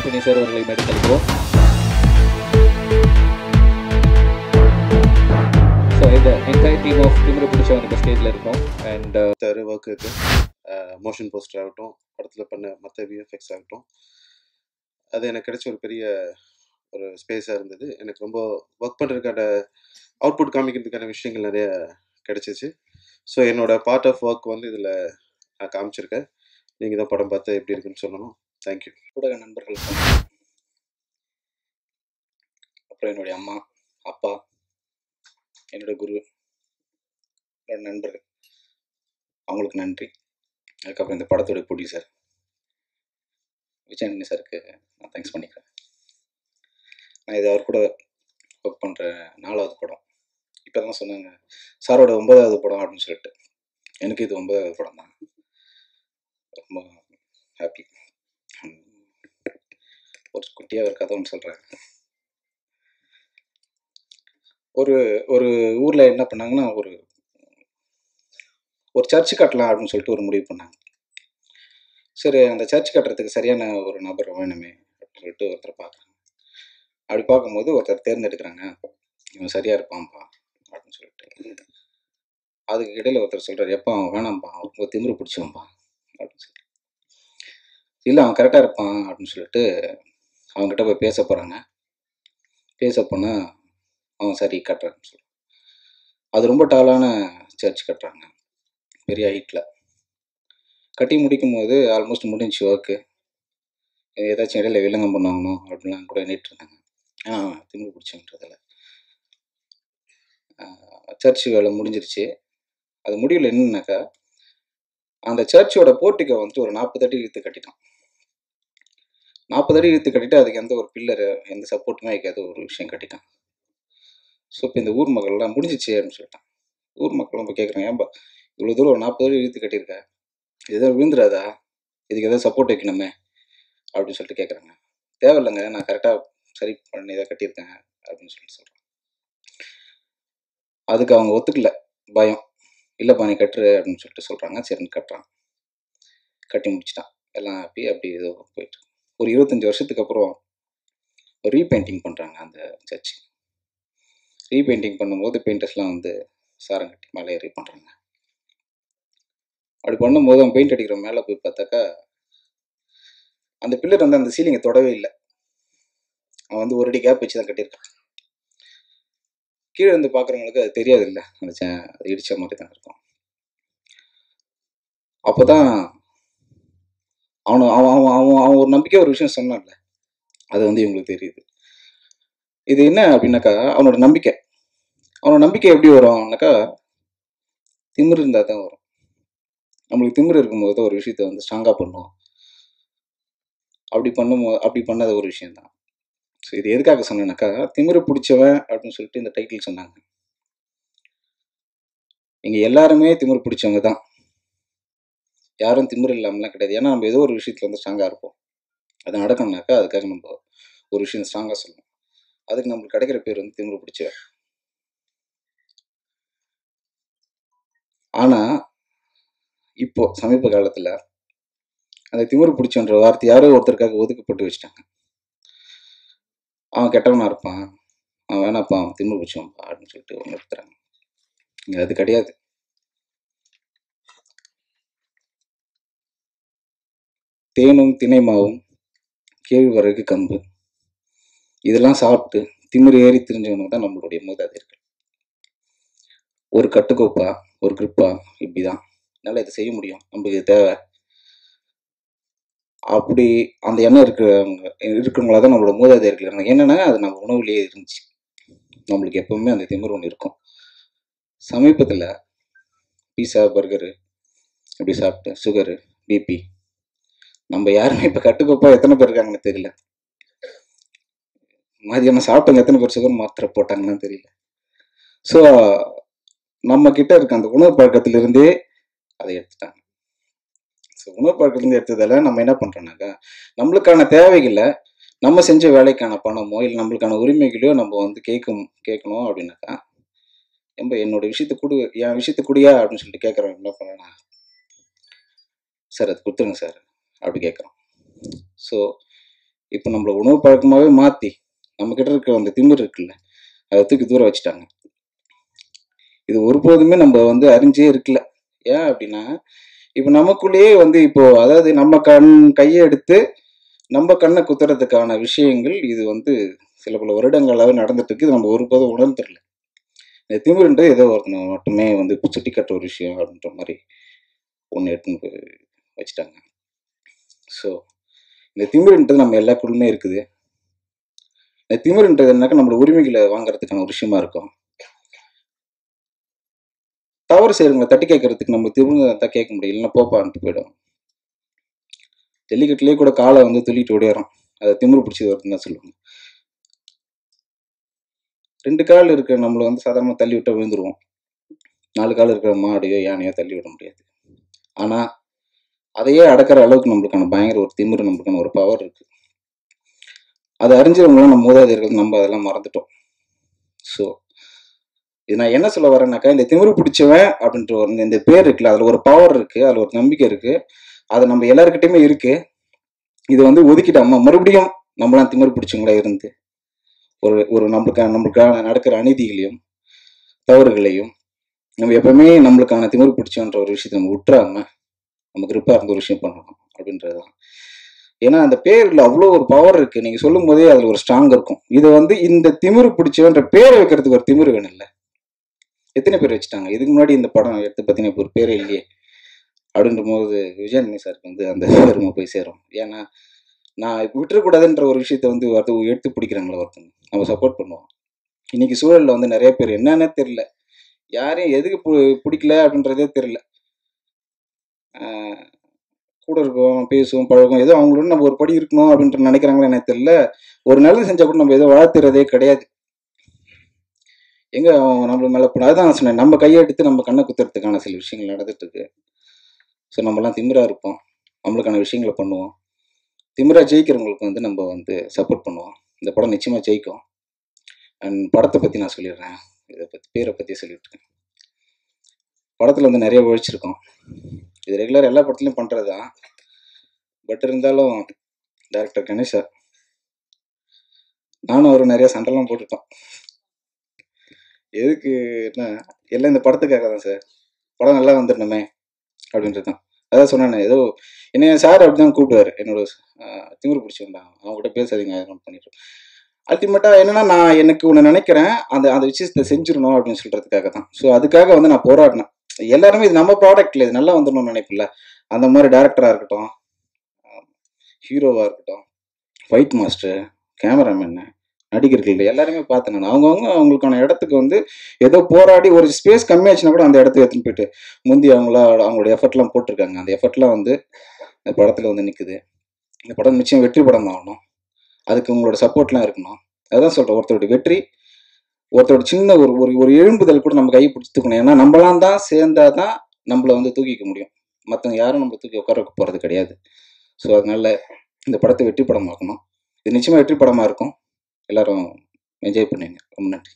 Ashwini sir அவர்களை மேடைத்தளிக்கிறோம் so இந்த என்டையர் டீம் ஆஃப் திமிரு பிடிச்சவங்க இப்போ ஸ்டேஜில் இருக்கோம் அண்ட் தரு ஒர்க் இருக்கு மோஷன் போஸ்டர் ஆகட்டும் படத்தில் பண்ண மற்ற விஎஃப்எக்ஸ் ஆகட்டும் அது எனக்கு கிடைச்ச ஒரு பெரிய ஒரு ஸ்பேஸாக இருந்தது எனக்கு ரொம்ப ஒர்க் பண்ணுறதுக்கான அவுட்புட் காமிக்கிறதுக்கான விஷயங்கள் நிறைய கிடைச்சிச்சு ஸோ என்னோட பார்ட் ஆஃப் ஒர்க் வந்து இதில் நான் காமிச்சிருக்கேன் நீங்கள் தான் படம் பார்த்து எப்படி இருக்குன்னு சொல்லணும் தேங்க்யூ ஊடக நண்பர்கள் அப்புறம் என்னுடைய அம்மா அப்பா என்னோட குரு என்னோட நண்பர்கள் அவங்களுக்கு நன்றி அதுக்கப்புறம் இந்த படத்தோட ப்ரொடியூசர் விஜயநந்தி சாருக்கு நான் தேங்க்ஸ் பண்ணிக்கிறேன் நான் இது அவர் கூட ஒர்க் பண்ணுற நாலாவது படம் இப்போ தான் சொன்னாங்க சாரோட ஒன்பதாவது படம் அப்படின்னு சொல்லிட்டு எனக்கு இது ஒன்பதாவது படம் தான் ரொம்ப ஹாப்பி ஒரு குட்டியாக ஒரு கதை ஒன்று சொல்கிறேன் ஒரு ஒரு ஊரில் என்ன பண்ணாங்கன்னா ஒரு ஒரு சர்ச்சு கட்டலாம் அப்படின்னு சொல்லிட்டு ஒரு முடிவு பண்ணாங்க சரி அந்த சர்ச் கட்டுறதுக்கு சரியான ஒரு நபர் வேணுமே அப்படின்னு சொல்லிட்டு ஒருத்தர் பார்க்குறாங்க அப்படி பார்க்கும்போது ஒருத்தர் தேர்ந்தெடுக்கிறாங்க இவன் சரியாக இருப்பான்ப்பா அப்படின்னு சொல்லிட்டு அதுக்கு இடையில ஒருத்தர் சொல்கிறார் எப்போ அவன் வேணாம்ப்பா அவன் ரொம்ப திமிரு பிடிச்சவன்ப்பா அப்படின்னு சொல்லி இல்லை அவன் கரெக்டாக இருப்பான் அப்படின்னு சொல்லிட்டு அவங்ககிட்ட போய் பேச போகிறாங்க பேச போனால் அவன் சரி கட்டுறான்னு சொல்லி அது ரொம்ப டாலான சர்ச் கட்டுறாங்க பெரிய ஹைட்டில் கட்டி முடிக்கும் போது ஆல்மோஸ்ட் முடிஞ்சு ஒர்க்கு ஏதாச்சும் இடையில வில்லங்கம் பண்ணுவாங்கனோ அப்படிலாம் கூட எண்ணிட்டு இருந்தாங்க ஏன்னா திமிரு பிடிச்சன்றதில் சர்ச் வேலை முடிஞ்சிருச்சு அது முடிவில் என்னன்னாக்கா அந்த சர்ச்சோட போர்ட்டிக்கை வந்துட்டு ஒரு நாற்பது அடி இழுத்து கட்டிட்டான் நாற்பது அடி இழுத்து கட்டிட்டு அதுக்கு எந்த ஒரு பில்லரு எந்த சப்போர்ட்டுமே வைக்காத ஒரு விஷயம் கட்டிட்டான் ஸோ இப்போ இந்த ஊர் மக்கள்லாம் முடிஞ்சிச்சு அப்படின்னு சொல்லிட்டான் ஊர் மக்களும் இப்போ கேட்குறாங்க ஏன்பா இவ்வளோ தூரம் ஒரு நாற்பது அடி இழுத்து கட்டியிருக்க இது எதாவது விழுந்துடாதா இதுக்கு எதாவது சப்போர்ட் வைக்கணுமே அப்படின்னு சொல்லிட்டு கேட்குறாங்க தேவையில்லைங்க நான் கரெக்டாக சரி பண்ணி தான் கட்டியிருக்கேன் அப்படின்னு சொல்லிட்டு சொல்கிறேன் அதுக்கு அவங்க ஒத்துக்கல பயம் இல்லைப்பா நீ கட்டுரு அப்படின்னு சொல்லிட்டு சொல்கிறாங்க சரின்னு கட்டுறான் கட்டி முடிச்சிட்டான் எல்லாம் ஹாப்பி அப்படி ஏதோ போயிட்டு ஒரு இருபத்தஞ்சி வருஷத்துக்கு அப்புறம் ஒரு ரீபெயிண்டிங் பண்ணுறாங்க அந்த சர்ச் ரீபெயிண்டிங் பண்ணும்போது பெயிண்டர்ஸ்லாம் வந்து சாரம் கட்டி மேலே ஏறி பண்ணுறாங்க அப்படி பண்ணும்போது அவன் பெயிண்ட் அடிக்கிற மேலே போய் பார்த்தாக்கா அந்த பில்லர் வந்து அந்த சீலிங்கை தொடவே இல்லை அவன் வந்து ஒரு அடி கேப் வச்சு தான் கட்டியிருக்கான் கீழே இருந்து பார்க்குறவங்களுக்கு அது தெரியாது இல்லை அந்த சே- அது இடிச்ச மாதிரி தான் இருக்கும் அப்போ தான் அவனு அவன் அவன் அவன் அவன் ஒரு நம்பிக்கை ஒரு விஷயம் சொன்னான்ல அது வந்து இவங்களுக்கு தெரியுது இது என்ன அப்படின்னாக்கா அவனோட நம்பிக்கை அவனோட நம்பிக்கை எப்படி வரும்னாக்கா திமிரு இருந்தால் தான் வரும் நம்மளுக்கு திமிரு இருக்கும்போது தான் ஒரு விஷயத்த வந்து ஸ்ட்ராங்காக பண்ணுவோம் அப்படி பண்ணும்போது அப்படி பண்ணாத ஒரு விஷயம்தான் ஸோ இது எதுக்காக சொன்னேன்னாக்கா திமிரு பிடிச்சவன் அப்படின்னு சொல்லிட்டு இந்த டைட்டில் சொன்னாங்க இங்கே எல்லாருமே திமிரு பிடிச்சவங்க தான் யாரும் திமிரு இல்லாமலாம் கிடையாது ஏன்னா நம்ம ஏதோ ஒரு விஷயத்துல வந்து ஸ்ட்ராங்காக இருப்போம் அது நடக்கணும்னாக்கா அதுக்காக நம்ம ஒரு விஷயம் ஸ்ட்ராங்காக சொல்லணும் அதுக்கு நம்மளுக்கு கிடைக்கிற பேர் வந்து திமிரு பிடிச்சவன் ஆனால் இப்போ சமீப காலத்தில் அந்த திமிரு பிடிச்சன்ற வார்த்தை யாரோ ஒருத்தருக்காக ஒதுக்கப்பட்டு வச்சுட்டாங்க அவன் கெட்டவனா இருப்பான் அவன் வேணாப்பா அவன் திமிரு பிடிச்சவன்ப்பா அப்படின்னு சொல்லிட்டு ஒன்று எடுத்துறாங்க இங்கே அது கிடையாது தேனும் திணைமாவும் கேழ்வரகு கம்பு இதெல்லாம் சாப்பிட்டு திமிரு ஏறி தெரிஞ்சவனுக்கு தான் நம்மளுடைய மூதாதையர்கள் ஒரு கட்டுக்கோப்பா ஒரு கிரிப்பா இப்படிதான் என்னால் இதை செய்ய முடியும் நம்மளுக்கு இது தேவை அப்படி அந்த எண்ணம் இருக்கிறவங்க இருக்கிறவங்களா தான் நம்மளோட மூதாதையர்கள் இருந்தாங்க என்னன்னா அது நம்ம உணவுலேயே இருந்துச்சு நம்மளுக்கு எப்பவுமே அந்த திமிரு ஒன்று இருக்கும் சமீபத்தில் பீஸா பர்கரு இப்படி சாப்பிட்டு சுகரு பிபி நம்ம யாருமே இப்போ கட்டுக்கோப்பா எத்தனை பேர் இருக்காங்கன்னு தெரியல மதியானம் சாப்பிட்டவங்க எத்தனை பேர் சுகர் மாத்திரை போட்டாங்கன்னு தெரியல ஸோ நம்ம கிட்ட இருக்க அந்த உணவு பழக்கத்திலிருந்தே அதை எடுத்துட்டாங்க ஸோ உணவு பழக்கத்திலிருந்து எடுத்ததால நம்ம என்ன பண்றோம்னாக்கா நம்மளுக்கான தேவைகளை நம்ம செஞ்ச வேலைக்கான பணமோ இல்லை நம்மளுக்கான உரிமைகளையோ நம்ம வந்து கேட்கும் கேட்கணும் அப்படின்னாக்கா எம்ப என்னோட விஷயத்த கொடு என் விஷயத்த குடியா அப்படின்னு சொல்லிட்டு கேட்குறோம் என்ன பண்ணனா சார் அது கொடுத்துருங்க சார் அப்படி கேட்குறோம் ஸோ இப்போ நம்மள உணவு பழக்கமாகவே மாற்றி நம்மக்கிட்ட இருக்கிற அந்த திமிர் இருக்குல்ல அதை தூக்கி தூரம் வச்சுட்டாங்க இது ஒருபோதுமே நம்ம வந்து அறிஞ்சே இருக்கல ஏன் அப்படின்னா இப்போ நமக்குள்ளேயே வந்து இப்போ அதாவது நம்ம கண் கையை எடுத்து நம்ம கண்ணை குத்துறதுக்கான விஷயங்கள் இது வந்து சில பல வருடங்களாகவே நடந்துட்டு இருக்கு இது நம்ம ஒருபோதும் உணர்ந்துடல இந்த திமிருன்றது ஏதோ ஒருத்தனை மட்டுமே வந்து சுட்டி கட்டுற ஒரு விஷயம் அப்படின்ற மாதிரி ஒன்று எடுத்துன்னு போய் வச்சுட்டாங்க ஸோ இந்த திமிருன்றது நம்ம எல்லாருக்குள்ளுமே இருக்குது இந்த திமிருன்றது என்னக்கா நம்மளோட உரிமைகளை வாங்குறதுக்கான ஒரு விஷயமா இருக்கும் தவறு செய்யறவங்களை தட்டி கேட்கறதுக்கு நம்ம திமிரு தான் கேட்க முடியும் இல்லைன்னா போப்பான்ட்டு போயிடும் ஜல்லிக்கட்டுலேயே கூட காலை வந்து துள்ளிட்டு ஓடியாரோம் அதை திமிரு பிடிச்சது வருதுன்னு தான் சொல்லுவாங்க ரெண்டு கால் இருக்கிற நம்மளை வந்து சாதாரணமாக தள்ளி விட்டா விழுந்துருவோம் நாலு கால் இருக்கிற மாடையோ யானையோ தள்ளி விட முடியாது ஆனால் அதையே அடக்கிற அளவுக்கு நம்மளுக்கான பயங்கர ஒரு திமிரு நம்மளுக்கான ஒரு பவர் இருக்கு அதை அறிஞ்சவங்களும் நம்ம மூதாதையர்கள் நம்ம அதெல்லாம் மறந்துட்டோம் ஸோ இது நான் என்ன சொல்ல வரேன்னாக்கா இந்த திமிரு பிடிச்சவன் அப்படின்ற ஒரு இந்த- இந்த பேர் இருக்குல்ல அதில் ஒரு பவர் இருக்கு அதில் ஒரு நம்பிக்கை இருக்கு அது நம்ம எல்லாருக்கிட்டையுமே இருக்கு இது வந்து ஒதுக்கிட்டாம மறுபடியும் நம்மளாம் திமிரு பிடிச்சவங்களா இருந்து ஒரு ஒரு நம்மளுக்கான நம்மளுக்கான நடக்கிற அநீதிகளையும் தவறுகளையும் நம்ம எப்பவுமே நம்மளுக்கான திமிரு பிடிச்சோன்ற ஒரு விஷயத்தை நம்ம விட்டுறாம நம்ம கிரிப்பா இருந்த ஒரு விஷயம் பண்ணணும் அப்படின்றதுதான் ஏன்னா அந்த பேர்ல அவ்வளோ ஒரு பவர் இருக்கு நீங்க சொல்லும் போதே அதுல ஒரு ஸ்ட்ராங் இருக்கும் இது வந்து இந்த திமிரு பிடிச்சவன்ற பேரை வைக்கிறதுக்கு ஒரு திமிரு வேணும் இல்ல எத்தனை பேர் வச்சுட்டாங்க இதுக்கு முன்னாடி இந்த படம் எடுத்து பார்த்தீங்கன்னா இப்போ ஒரு பேரே இல்லையே அப்படின்ற போது விஜயநி சாருக்கு வந்து அந்த பெருமை போய் சேரும் ஏன்னா நான் இப்போ விட்டுறக்கூடாதுன்ற ஒரு விஷயத்த வந்து அது எடுத்து பிடிக்கிறாங்களா ஒருத்தங்க நம்ம சப்போர்ட் பண்ணுவோம் இன்னைக்கு சூழல்ல வந்து நிறைய பேர் என்னன்னே தெரியல யாரையும் எதுக்கு பு- பிடிக்கல அப்படின்றதே தெரியல ஆஹ் கூட இருக்கோம் பேசுவோம் பழகும் ஏதோ அவங்களோட நம்ம ஒரு படி இருக்கணும் அப்படின்ற நினைக்கிறாங்களா எனக்கு தெரியல ஒரு நல்லது செஞ்சா கூட நம்ம ஏதோ வாழ்த்துறதே கிடையாது எங்க அவன் நம்ம மேல போன அதுதான் நான் சொன்னேன் நம்ம கையை எடுத்து நம்ம கண்ணை குத்துறதுக்கான சில விஷயங்கள் நடந்துட்டு இருக்கு ஸோ நம்மலாம் திமிரா இருப்போம் நம்மளுக்கான விஷயங்களை பண்ணுவோம் திமிரா ஜெயிக்கிறவங்களுக்கு வந்து நம்ம வந்து சப்போர்ட் பண்ணுவோம் இந்த படம் நிச்சயமா ஜெயிக்கும் அண்ட் படத்தை பத்தி நான் சொல்லிடுறேன் இதை பத்தி பேரை பத்தி சொல்லிட்டு இருக்கேன் படத்துல வந்து நிறைய உழைச்சிருக்கோம் இது ரெகுலர் எல்லா படத்துலையும் பண்றது தான் பட் இருந்தாலும் டைரக்டர் கணேஷ் சார் நானும் அவரும் நிறைய சண்டைலாம் போட்டுட்டோம் எதுக்கு என்ன எல்லாம் இந்த படத்துக்காக தான் சார் படம் நல்லா வந்துடணுமே அப்படின்றது தான் அதான் சொன்னேன் ஏதோ என்னைய சார் அப்படிதான் கூப்பிடுவாரு என்னோட ஆஹ், திமிரு பிடிச்சி வந்தாங்க அவங்ககிட்ட பேசாதீங்க அதெல்லாம் பண்ணிட்டு அல்டிமேட்டா என்னன்னா நான் எனக்கு ஒன்று நினைக்கிறேன் அந்த அந்த விஷயத்தை செஞ்சிடணும் அப்படின்னு சொல்றதுக்காக தான் ஸோ அதுக்காக வந்து நான் போராடினேன் எல்லாருமே இது நம்ம ப்ராடக்ட்ல இது நல்லா வந்துடணும்னு நினைப்பில்ல அந்த மாதிரி டேரக்டரா இருக்கட்டும் ஹீரோவா இருக்கட்டும் ஃபைட் மாஸ்டர் கேமராமேன் நடிகர்கள் எல்லாருமே பார்த்தேன் நான் அவங்கவுங்க அவங்களுக்கான இடத்துக்கு வந்து ஏதோ போராடி ஒரு ஸ்பேஸ் கம்மியாச்சுன்னா கூட அந்த இடத்துக்கு எடுத்துன்னு போயிட்டு முந்தி அவங்களா அவங்களோட எஃபர்ட்லாம் போட்டிருக்காங்க அந்த எஃபர்ட்லாம் வந்து இந்த படத்தில் வந்து நிற்குது இந்த படம் நிச்சயம் வெற்றி படம் ஆகணும் அதுக்கு உங்களோட சப்போர்ட்லாம் இருக்கணும் அதான் சொல்கிறேன் ஒருத்தரோட வெற்றி ஒருத்தரோட சின்ன ஒரு ஒரு ஒரு எழும்புதல் கூட நம்ம கை பிடிச்சி தூக்கணும் ஏன்னா நம்மளாம் தான் சேர்ந்தா தான் நம்மளை வந்து தூக்கிக்க முடியும் மற்றவங்க யாரும் நம்மளை தூக்கி உட்கார போகிறது கிடையாது ஸோ அதனால இந்த படத்தை வெற்றி படமாக்கணும் இது நிச்சயமாக வெற்றி படமாக இருக்கும் எல்லாரும் என்ஜாய் பண்ணுங்க ரொம்ப நன்றி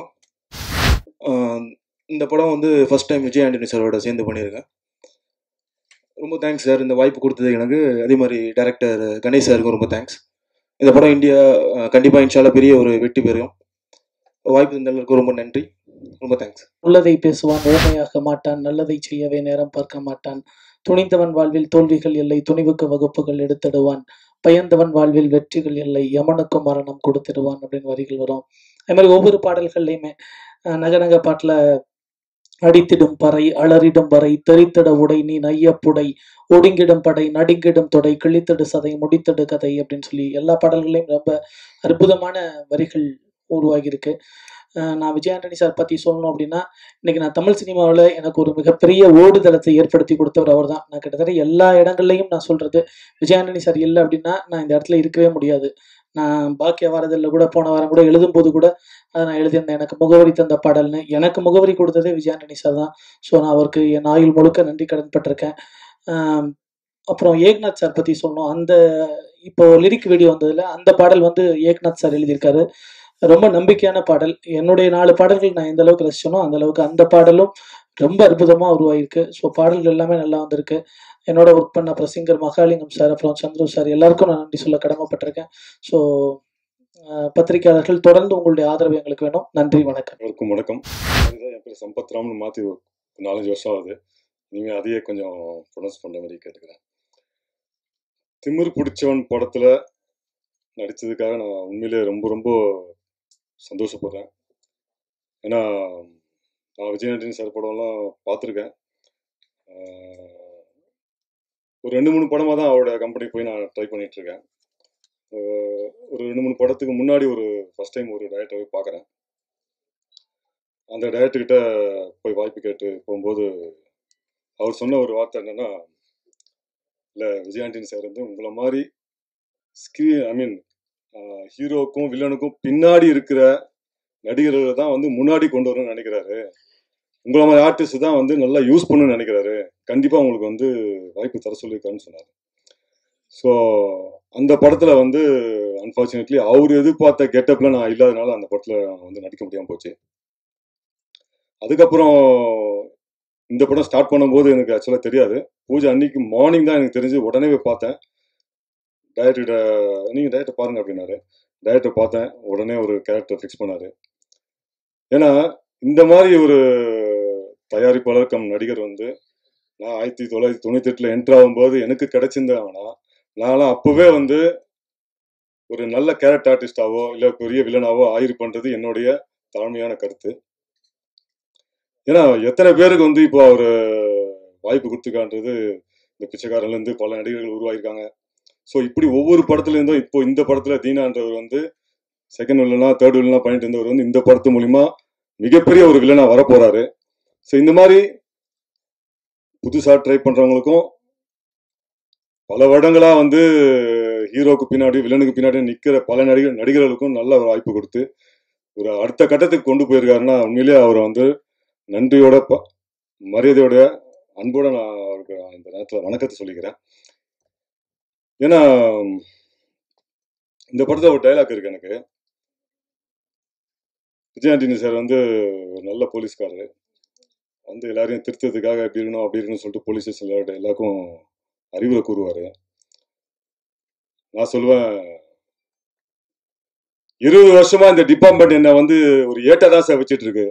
ஆஹ் இந்த படம் வந்து ஃபர்ஸ்ட் டைம் விஜய் ஆண்டனி சாரோட சேர்ந்து பண்ணியிருக்கேன் ரொம்ப தேங்க்ஸ் சார் இந்த வாய்ப்பு கொடுத்தது எனக்கு அதே மாதிரி டைரக்டர் கணேஷ் சாருக்கும் ரொம்ப தேங்க்ஸ் இந்த படம் இந்தியா கண்டிப்பாக இன்ஷால்லா பெரிய ஒரு வெற்றி பெறும் வாய்ப்பு தந்த எல்லாருக்கும் ரொம்ப நன்றி ரொம்ப தேங்க்ஸ் உள்ளதை பேசுவான் உண்மையாக மாட்டான் நல்லதை செய்யவே நேரம் பார்க்க மாட்டான் துணிந்தவன் வாழ்வில் தோல்விகள் இல்லை துணிவுக்கு வகுப்புகள் எடுத்திடுவான் பயந்தவன் வாழ்வில் வெற்றிகள் இல்லை யமனுக்கும் மரணம் கொடுத்திடுவான் அப்படின்னு வரிகள் வரும் அது மாதிரி ஒவ்வொரு பாடல்கள்லையுமே அஹ், நக நக பாட்டுல அடித்திடும் பறை அலறிடும் வரை தெரித்திட உடை நீ நையப்புடை ஒடுங்கிடும் படை நடுங்கிடும் தொடை கிழித்திடு சதை முடித்திடு கதை அப்படின்னு சொல்லி எல்லா பாடல்களையும் ரொம்ப அற்புதமான வரிகள் உருவாகியிருக்கு அஹ் நான் விஜய் ஆண்டனி சார் பற்றி சொல்லணும் அப்படின்னா இன்னைக்கு நான் தமிழ் சினிமாவில் எனக்கு ஒரு மிகப்பெரிய ஓடுதளத்தை ஏற்படுத்தி கொடுத்தவர் அவர் தான் நான் கிட்டத்தட்ட எல்லா இடங்கள்லையும் நான் சொல்றது விஜய் ஆண்டனி சார் இல்லை அப்படின்னா நான் இந்த இடத்துல இருக்கவே முடியாது நான் பாக்கிய வாரதில் கூட போன வாரம் கூட எழுதும்போது கூட அதை நான் எழுதியிருந்தேன் எனக்கு முகவரி தந்த பாடல்னு எனக்கு முகவரி கொடுத்ததே விஜய் ஆண்டனி சார் தான் ஸோ நான் அவருக்கு என் ஆயுள் முழுக்க நன்றி கடன் பட்டிருக்கேன் ஆம், அப்புறம் ஏக்நாத் சார் பற்றி சொல்லணும் அந்த இப்போ லிரிக் வீடியோ வந்ததுல அந்த பாடல் வந்து ஏக்நாத் சார் எழுதியிருக்காரு ரொம்ப நம்பிக்கையான பாடல் என்னுடைய நாலு பாடல்கள் நான் எந்த அளவுக்கு ரசிச்சனோ அந்த அளவுக்கு அந்த பாடலும் ரொம்ப அற்புதமாக உருவாயிருக்கு ஸோ பாடல்கள் எல்லாமே நல்லா வந்திருக்கு என்னோட ஒர்க் பண்ண அப்புறம் சிங்கர் மகாலிங்கம் சார் அப்புறம் சந்துரு சார் எல்லாருக்கும் நான் நன்றி சொல்ல கடமைப்பட்டிருக்கேன் ஸோ பத்திரிகையாளர்கள் தொடர்ந்து உங்களுடைய ஆதரவு எங்களுக்கு வேணும் நன்றி வணக்கம் எல்லாருக்கும் வணக்கம் அதுதான் என் பேர் சம்பத் ராம்னு மாற்றி நாலஞ்சு வருஷம் ஆகுது இனிமேல் அதையே கொஞ்சம் ப்ரொனவுன்ஸ் பண்ணுற மாதிரி கேட்டுக்கிறேன் திமிர் பிடிச்சவன் படத்தில் நடித்ததுக்காக நான் உண்மையிலே ரொம்ப ரொம்ப சந்தோஷப்படுறேன் ஏன்னா நான் விஜய் ஆண்டனி சார் படம்லாம் பார்த்துருக்கேன் ஆஹ் ஒரு ரெண்டு மூணு படமாக தான் அவரோட கம்பெனி போய் நான் ட்ரை பண்ணிகிட்ருக்கேன் ஒரு ரெண்டு மூணு படத்துக்கு முன்னாடி ஒரு ஃபஸ்ட் டைம் ஒரு டயட்டை போய் பார்க்குறேன் அந்த டயட்டுக்கிட்ட போய் வாய்ப்பு கேட்டு போகும்போது அவர் சொன்ன ஒரு வார்த்தை என்னன்னா இல்லை விஜயாண்டின் சார் வந்து உங்களை மாதிரி ஸ்க்ரீன் ஐ மீன் ஹீரோக்கும் வில்லனுக்கும் பின்னாடி இருக்கிற நடிகர்களை தான் வந்து முன்னாடி கொண்டு வரணும்னு நினைக்கிறாரு உங்களை மாதிரி ஆர்டிஸ்ட் தான் வந்து நல்லா யூஸ் பண்ணணும்னு நினைக்கிறாரு கண்டிப்பாக உங்களுக்கு வந்து வாய்ப்பு தர சொல்லியிருக்காருன்னு சொன்னார் ஸோ அந்த படத்தில் வந்து அன்ஃபார்ச்சுனேட்லி அவர் எதிர்பார்த்த கெட்டப்பில் நான் இல்லாதனால அந்த படத்தில் நான் வந்து நடிக்க முடியாமல் போச்சு அதுக்கப்புறம் இந்த படம் ஸ்டார்ட் பண்ணும்போது எனக்கு ஆக்சுவலாக தெரியாது பூஜை அன்னைக்கு மார்னிங் தான் எனக்கு தெரிஞ்சு உடனே போய் பார்த்தேன் டயர்கிட்ட நீங்கள் டயட்டை பாருங்க அப்படின்னாரு டயட்டை பார்த்தேன் உடனே ஒரு கேரக்டர் ஃபிக்ஸ் பண்ணாரு ஏன்னா இந்த மாதிரி ஒரு தயாரிப்பாளர் கம் நடிகர் வந்து நான் ஆயிரத்தி தொள்ளாயிரத்தி தொண்ணூத்தி எட்டுல என்ட்ரு ஆகும்போது எனக்கு கிடைச்சிருந்தாங்கன்னா நான்லாம் அப்பவே வந்து ஒரு நல்ல கேரக்டர் ஆர்டிஸ்டாவோ இல்லை பெரிய வில்லனாவோ ஆயிருப்பன்றது என்னுடைய தாழ்மையான கருத்து ஏன்னா எத்தனை பேருக்கு வந்து இப்போ அவர் வாய்ப்பு கொடுத்துருக்கான்றது இந்த பிச்சைக்காரன்லேருந்து பல நடிகர்கள் உருவாயிருக்காங்க ஸோ இப்படி ஒவ்வொரு படத்துல இருந்தும் இப்போ இந்த படத்துல தீனான்றவர் வந்து செகண்ட் வில்லனா தேர்ட் வில்லனா பண்ணிட்டு இருந்தவர் வந்து இந்த படத்து மூலிமா மிகப்பெரிய ஒரு வில்லனா வரப்போறாரு ஸோ இந்த மாதிரி புதுசா ட்ரை பண்றவங்களுக்கும் பல வருடங்களா வந்து ஹீரோக்கு பின்னாடி வில்லனுக்கு பின்னாடி நிக்கிற பல நடிகர் நடிகர்களுக்கும் நல்ல ஒரு வாய்ப்பு கொடுத்து ஒரு அடுத்த கட்டத்துக்கு கொண்டு போயிருக்காருன்னா உண்மையிலேயே அவர் வந்து நன்றியோட ப- மரியாதையோட அன்போட நான் அவருக்கு இந்த நேரத்தில் வணக்கத்தை சொல்லிக்கிறேன் ஏன்னா இந்த படத்துல ஒரு டைலாக் இருக்கு எனக்கு விஜயாண்டினி சார் வந்து ஒரு நல்ல போலீஸ்காரரு வந்து எல்லாரையும் திருத்ததுக்காக இப்படி இருக்கணும் அப்படி இருக்கணும்னு சொல்லிட்டு போலீஸ் ஸ்டேஷன்ல எல்லாருக்கும் அறிவுரை கூறுவாரு நான் சொல்லுவேன் இருபது வருஷமா இந்த டிபார்ட்மெண்ட் என்ன வந்து ஒரு ஏட்டா தான் சார் வச்சிட்டு இருக்கு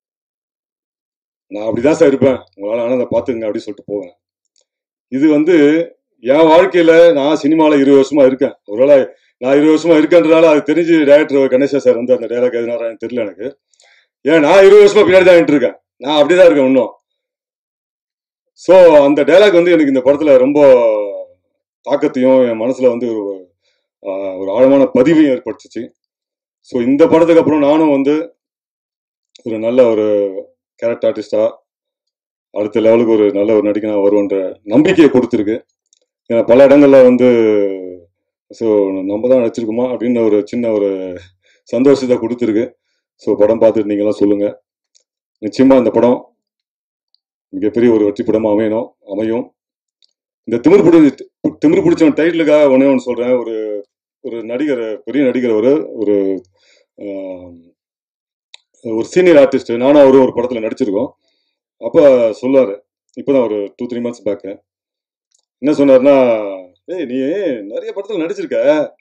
நான் அப்படிதான் சார் இருப்பேன் உங்களால ஆனதை பார்த்துங்க அப்படின்னு சொல்லிட்டு போவேன் இது வந்து என் வாழ்க்கையில நான் சினிமால இருபது வருஷமா இருக்கேன் ஒருவேளை நான் இருபது வருஷமா இருக்கேன்றனால அது தெரிஞ்சு டைரக்டர் கணேசா சார் வந்து அந்த டைலாக் எதுனாரான்னு தெரியல எனக்கு ஏன் நான் இருபது வருஷமா பின்னாடி தான் நின்னுட்டு இருக்கேன் நான் அப்படிதான் இருக்கேன் இன்னும் ஸோ அந்த டைலாக் வந்து எனக்கு இந்த படத்துல ரொம்ப தாக்கத்தையும் என் மனசுல வந்து ஒரு ஆஹ், ஒரு ஆழமான பதிவையும் ஏற்படுத்துச்சு ஸோ இந்த படத்துக்கு அப்புறம் நானும் வந்து ஒரு நல்ல ஒரு கேரக்டர் ஆர்டிஸ்டா அடுத்த லெவலுக்கு ஒரு நல்ல ஒரு நடிகனா வருவன்ற நம்பிக்கையை கொடுத்துருக்கு ஏன்னா பல இடங்கள்ல வந்து ஸோ நம்ம தான் நடிச்சிருக்கோமா அப்படின்னு ஒரு சின்ன ஒரு சந்தோஷத்தை கொடுத்துருக்கு ஸோ படம் பார்த்துட்டு நீங்களாம் சொல்லுங்க நிச்சயமா இந்த படம் மிகப்பெரிய ஒரு வெற்றி படமா அமையணும் அமையும் இந்த திமிர் பிடி திமிர் பிடிச்சவன் டைட்டிலுக்காக ஒன்னே ஒன்று சொல்றேன் ஒரு ஒரு நடிகர் பெரிய நடிகர் அவர் ஒரு ஆம், ஒரு சீனியர் ஆர்டிஸ்ட் நானும் அவரும் ஒரு படத்துல நடிச்சிருக்கோம் அப்ப சொல்லாரு இப்போதான் ஒரு டூ த்ரீ மந்த்ஸ் பேக்கு என்ன சொன்னாருன்னா ஏய் நீ நிறைய படத்துல நடிச்சிருக்க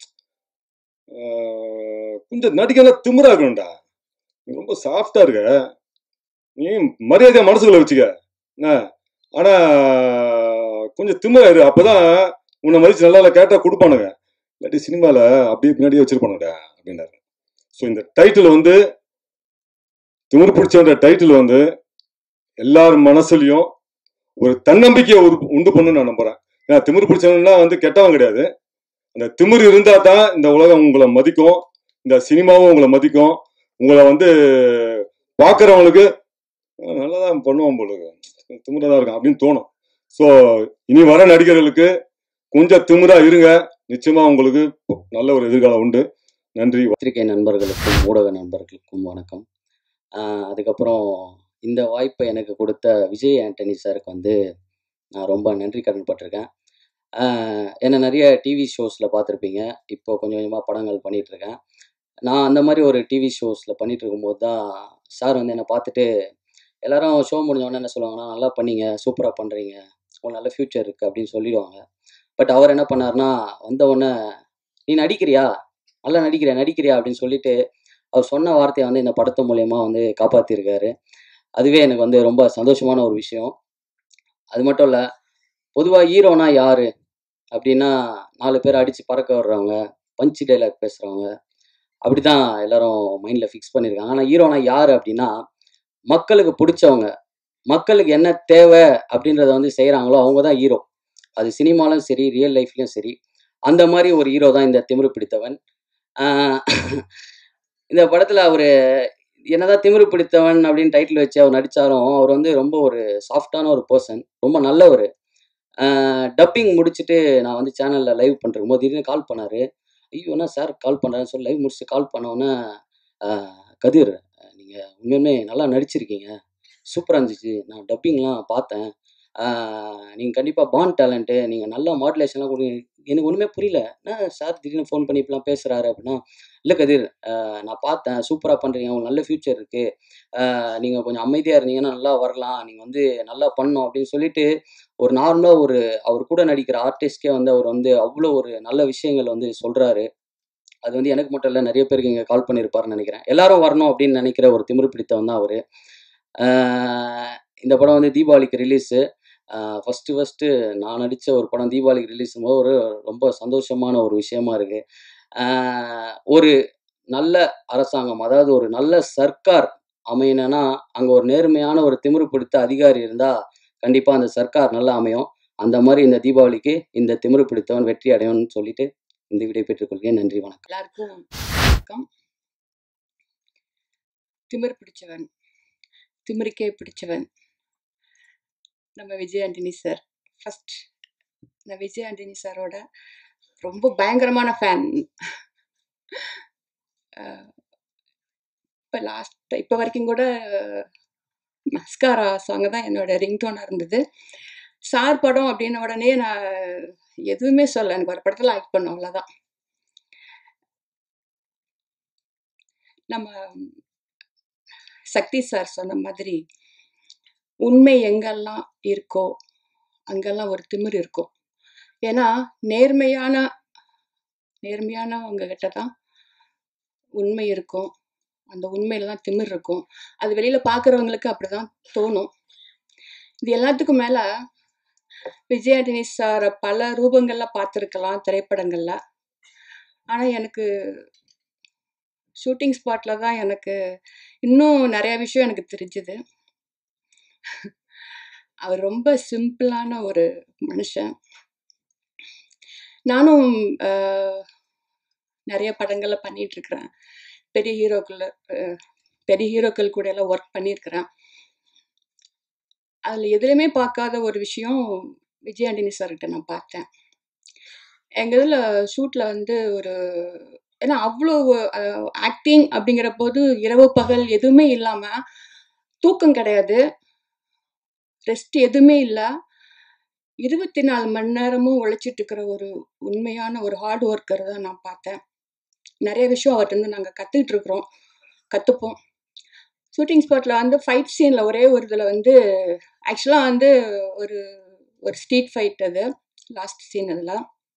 ஆஹ், கொஞ்சம் நடிக்கலாம் திமிரா இருக்கணும்டா நீ ரொம்ப சாஃப்டா இருக்க நீ மரியாதையா மனசுக்குள்ள வச்சுக்க என்ன ஆனா கொஞ்சம் திமிரா இரு அப்பதான் உன்னை மதிச்சு நல்லா கேட்டா கொடுப்பானுங்க இல்லாட்டி சினிமால அப்படியே பின்னாடியே வச்சிருப்பானுடா அப்படின்னாரு ஸோ இந்த டைட்டில் வந்து திமிர் பிடிச்சன்ற டைட்டில் வந்து எல்லார் மனசுலயும் ஒரு தன்னம்பிக்கையை உரு- உண்டு பண்ணுன்னு நான் நம்புறேன் ஏன்னா திமிர் பிடிச்சவன்னா வந்து கெட்டவன் கிடையாது அந்த திமிர் இருந்தா தான் இந்த உலகம் உங்களை மதிக்கும் இந்த சினிமாவும் உங்களை மதிக்கும் உங்களை வந்து பார்க்கறவங்களுக்கு அஹ், நல்லாதான் பண்ணுவான் போல திமிரா தான் இருக்கான் அப்படின்னு தோணும் ஸோ இனி வர நடிகர்களுக்கு கொஞ்சம் திமிரா இருங்க நிச்சயமா உங்களுக்கு நல்ல ஒரு எதிர்காலம் உண்டு நன்றி பத்திரிகை நண்பர்களுக்கும் ஊடக நண்பர்களுக்கும் வணக்கம் ஆஹ் அதுக்கப்புறம் இந்த வாய்ப்பை எனக்கு கொடுத்த விஜய் ஆண்டனி சாருக்கு வந்து நான் ரொம்ப நன்றி கடன் பட்டிருக்கேன் ஆஹ் என்னை நிறைய டிவி ஷோஸில் பார்த்துருப்பீங்க இப்போ கொஞ்சம் கொஞ்சமாக படங்கள் பண்ணிட்டு இருக்கேன் நான் அந்த மாதிரி ஒரு டிவி ஷோஸில் பண்ணிட்டு இருக்கும்போது தான் சார் வந்து என்னை பார்த்துட்டு எல்லாரும் ஷோ முடிஞ்ச உடனே என்ன சொல்லுவாங்கன்னா நல்லா பண்ணீங்க சூப்பராக பண்ணுறீங்க உங்களுக்கு நல்ல ஃப்யூச்சர் இருக்குது அப்படின்னு சொல்லிடுவாங்க பட் அவர் என்ன பண்ணாருன்னா வந்த உடனே நீ நடிக்கிறியா நல்லா நடிக்கிறியா நடிக்கிறியா அப்படின்னு சொல்லிட்டு அவர் சொன்ன வார்த்தையை வந்து இந்த படத்து மூலயமா வந்து காப்பாற்றிருக்காரு அதுவே எனக்கு வந்து ரொம்ப சந்தோஷமான ஒரு விஷயம் அது மட்டும் இல்லை பொதுவாக ஹீரோனா யாரு அப்படின்னா நாலு பேர் அடித்து பறக்க விடுறவங்க பஞ்சு டைலாக் பேசுகிறவங்க அப்படி தான் எல்லாரும் மைண்டில் ஃபிக்ஸ் பண்ணியிருக்காங்க ஆனால் ஹீரோனா யார் அப்படின்னா மக்களுக்கு பிடிச்சவங்க மக்களுக்கு என்ன தேவை அப்படின்றத வந்து செய்கிறாங்களோ அவங்க தான் ஹீரோ அது சினிமாலும் சரி ரியல் லைஃப்லையும் சரி அந்த மாதிரி ஒரு ஹீரோ தான் இந்த திமிரு பிடித்தவன் ஆஹ் இந்த படத்தில் அவர் என்னதான் திமிரு பிடித்தவன் அப்படின்னு டைட்டில் வச்சு அவர் நடித்தாலும் அவர் வந்து ரொம்ப ஒரு சாஃப்டான ஒரு பர்சன் ரொம்ப நல்லவர் டப்பிங் முடிச்சுட்டு நான் வந்து சேனலில் லைவ் பண்ணிருக்கும் போது திடீர்னு கால் பண்ணார் ஐயோ என்ன சார் கால் பண்ணுறேன்னு சொல்லி லைவ் முடிச்சுட்டு கால் பண்ணோன்னே கதிர் நீங்கள் உண்மையுமே நல்லா நடிச்சிருக்கீங்க சூப்பராக இருந்துச்சு நான் டப்பிங்லாம் பார்த்தேன் நீங்கள் கண்டிப்பாக பாண்ட் டேலண்ட்டு நீங்கள் நல்லா மாடுலேஷன்லாம் கொடுங்க எனக்கு ஒன்றுமே புரியல என்ன சார் திடீர்னு ஃபோன் பண்ணி இப்படிலாம் பேசுகிறாரு அப்படின்னா இல்லை கதிர் ஆஹ் நான் பார்த்தேன் சூப்பராக பண்ணுறீங்க உங்களுக்கு நல்ல ஃப்யூச்சர் இருக்குது நீங்கள் கொஞ்சம் அமைதியாக இருந்தீங்கன்னா நல்லா வரலாம் நீங்கள் வந்து நல்லா பண்ணணும் அப்படின்னு சொல்லிட்டு ஒரு நார்மலாக ஒரு அவர் கூட நடிக்கிற ஆர்டிஸ்ட்கே வந்து அவர் வந்து அவ்வளோ ஒரு நல்ல விஷயங்கள் வந்து சொல்கிறாரு அது வந்து எனக்கு மட்டும் இல்லை நிறைய பேருக்கு இங்கே கால் பண்ணியிருப்பாருன்னு நினைக்கிறேன் எல்லாரும் வரணும் அப்படின்னு நினைக்கிற ஒரு திமிரு பிடித்தவன் தான் அவர் இந்த படம் வந்து தீபாவளிக்கு ரிலீஸு ஃபஸ்ட்டு ஃபஸ்ட்டு நான் நடித்த ஒரு படம் தீபாவளிக்கு ரிலீஸ் போது ஒரு ரொம்ப சந்தோஷமான ஒரு விஷயமா இருக்குது ஒரு நல்ல அரசாங்கம் அதாவது ஒரு நல்ல சர்க்கார் அமையணும்னா அங்கே ஒரு நேர்மையான ஒரு திமிரு பிடித்த அதிகாரி இருந்தால் கண்டிப்பாக அந்த சர்க்கார் நல்லா அமையும் அந்த மாதிரி இந்த தீபாவளிக்கு இந்த திமிரு பிடித்தவன் வெற்றி அடையணும்னு சொல்லிட்டு இந்த விடை பெற்றுக்கொள்கிறேன் நன்றி வணக்கம் எல்லாருக்கும் வணக்கம் திமிர் பிடிச்சவன் திமிருக்கே பிடிச்சவன் நம்ம விஜய் ஆண்டனி சார் ஃபர்ஸ்ட் நான் விஜய் ஆண்டனி சாரோட ரொம்ப பயங்கரமான ஃபேன் இப்போ லாஸ்ட் இப்போ வரைக்கும் கூட மஸ்காரா சாங் தான் என்னோட ரிங்டோனாக இருந்தது சார் படம் அப்படின்ன உடனே நான் எதுவுமே சொல்ல எனக்கு ஒரு படத்தில் ஆக்ட் பண்ணோம் அவ்வளோதான் நம்ம சக்தி சார் சொன்ன மாதிரி உண்மை எங்கெல்லாம் இருக்கோ அங்கெல்லாம் ஒரு திமிர் இருக்கும் ஏன்னா நேர்மையான நேர்மையானவங்க கிட்ட தான் உண்மை இருக்கும் அந்த உண்மையில தான் திமிர் இருக்கும் அது வெளியில பார்க்குறவங்களுக்கு அப்படிதான் தோணும் இது எல்லாத்துக்கும் மேல விஜய் ஆண்டனி சாரை பல ரூபங்கள்ல பார்த்துருக்கலாம் திரைப்படங்கள்ல ஆனா எனக்கு ஷூட்டிங் ஸ்பாட்ல தான் எனக்கு இன்னும் நிறைய விஷயம் எனக்கு தெரிஞ்சுது அவர் ரொம்ப சிம்பிளான ஒரு மனுஷன் நானும் ஆஹ், நிறைய படங்கள்ல பண்ணிட்டு இருக்கிறேன் பெரிய ஹீரோக்கள் பெரிய ஹீரோக்கள் கூட எல்லாம் ஒர்க் பண்ணியிருக்கிறேன் அதுல எதுலையுமே பார்க்காத ஒரு விஷயம் விஜய் ஆண்டனி சார்கிட்ட நான் பார்த்தேன் எங்க இதுல ஷூட்ல வந்து ஒரு ஏன்னா அவ்வளோ ஆக்டிங் அப்படிங்கிற போது இரவு பகல் எதுவுமே இல்லாம தூக்கம் கிடையாது ரெஸ்ட் எதுவுமே இல்லை இருபத்தி நாலு மணி நேரமும் உழைச்சிட்டு இருக்கிற ஒரு உண்மையான ஒரு ஹார்ட் ஒர்க்கர் தான் நான் பார்த்தேன் நிறைய விஷயம் அவர்கிட்ட இருந்து நாங்கள் கற்றுக்கிட்டு இருக்கிறோம் கற்றுப்போம் ஷூட்டிங் ஸ்பாட்டில் வந்து ஃபைட் சீனில் ஒரே ஒரு இதில் வந்து ஆக்சுவலாக வந்து ஒரு ஒரு ஸ்ட்ரீட் ஃபைட் அது லாஸ்ட் சீன் அதில்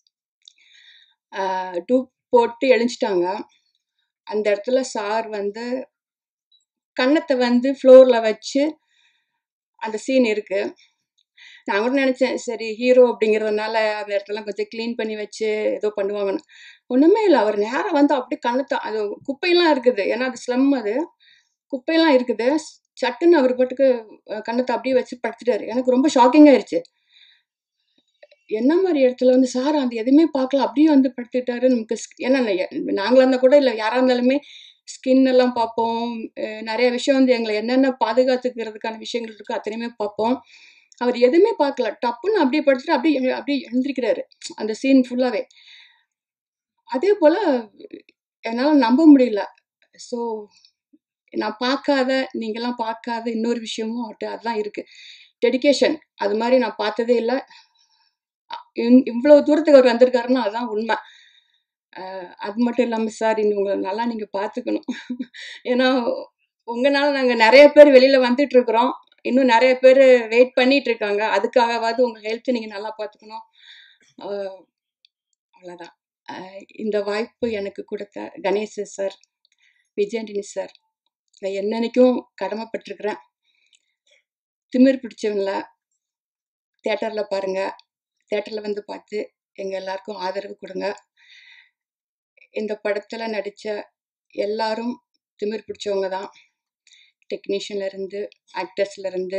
டூப் போட்டு எழுஞ்சிட்டாங்க அந்த இடத்துல சார் வந்து கன்னத்தை வந்து ஃப்ளோரில் வச்சு அந்த சீன் இருக்கு நான் கூட நினைச்சேன் சரி ஹீரோ அப்படிங்கிறதுனால அந்த இடத்துல கொஞ்சம் க்ளீன் பண்ணி வச்சு ஏதோ பண்ணுவாங்கன்னு ஒண்ணுமே இல்லை அவர் நேரம் வந்து அப்படியே கண்ணத்தை அது குப்பையெல்லாம் இருக்குது ஏன்னா அது ஸ்லம் அது குப்பையெல்லாம் இருக்குது சட்டுன்னு அவர் பாட்டுக்கு அஹ், கன்னத்தை அப்படியே வச்சு படுத்துட்டாரு எனக்கு ரொம்ப ஷாக்கிங் ஆயிருச்சு என்ன மாதிரி இடத்துல வந்து சார் அந்த எதுவுமே பார்க்கல அப்படியே வந்து படுத்துட்டாரு நமக்கு sk- ஏன்னா நா- நாங்களா இருந்தா கூட இல்லை யாரா இருந்தாலுமே ஸ்கின் எல்லாம் பார்ப்போம் அஹ் நிறைய விஷயம் வந்து எங்களை என்னென்ன பாதுகாத்துக்கிறதுக்கான விஷயங்கள் இருக்கோ அத்தனையுமே பார்ப்போம் அவர் எதுவுமே பார்க்கல டப்புன்னு அப்படியே படுத்துட்டு அப்படியே எழு- அப்படியே எழுந்திருக்கிறாரு அந்த சீன் ஃபுல்லாவே அதே போல என்னால் நம்ப முடியல ஸோ நான் பார்க்காத நீங்கெல்லாம் பார்க்காத இன்னொரு விஷயமும் அவர்கிட்ட அதெல்லாம் இருக்கு டெடிகேஷன் அது மாதிரி நான் பார்த்ததே இல்லை இவ்வளவு தூரத்துக்கு அவர் வந்திருக்காருன்னா அதுதான் உண்மை அஹ் அது மட்டும் இல்லாமல் சார் உங்களை நல்லா நீங்கள் பார்த்துக்கணும் ஏன்னா உங்களால நாங்கள் நிறைய பேர் வெளியில் வந்துட்டு இருக்கிறோம் இன்னும் நிறைய பேர் வெயிட் பண்ணிட்டு இருக்காங்க அதுக்காகவாவது உங்கள் ஹெல்த் நீங்கள் நல்லா பார்த்துக்கணும் ஆஹ் அவ்வளோதான் ஆஹ் இந்த வாய்ப்பு எனக்கு கொடுத்த கணேஷ் சார் விஜயாண்டினி சார் நான் என்னன்னைக்கும் கடமைப்பட்டிருக்கிறேன் திமிர் பிடிச்சவங்கள தேட்டரில் பாருங்க தேட்டரில் வந்து பார்த்து எங்கள் எல்லாருக்கும் ஆதரவு கொடுங்க இந்த படத்தில் நடித்த எல்லாரும் திமிர் பிடிச்சவங்க தான் டெக்னீஷியன்ல இருந்து ஆக்டர்ஸ்ல இருந்து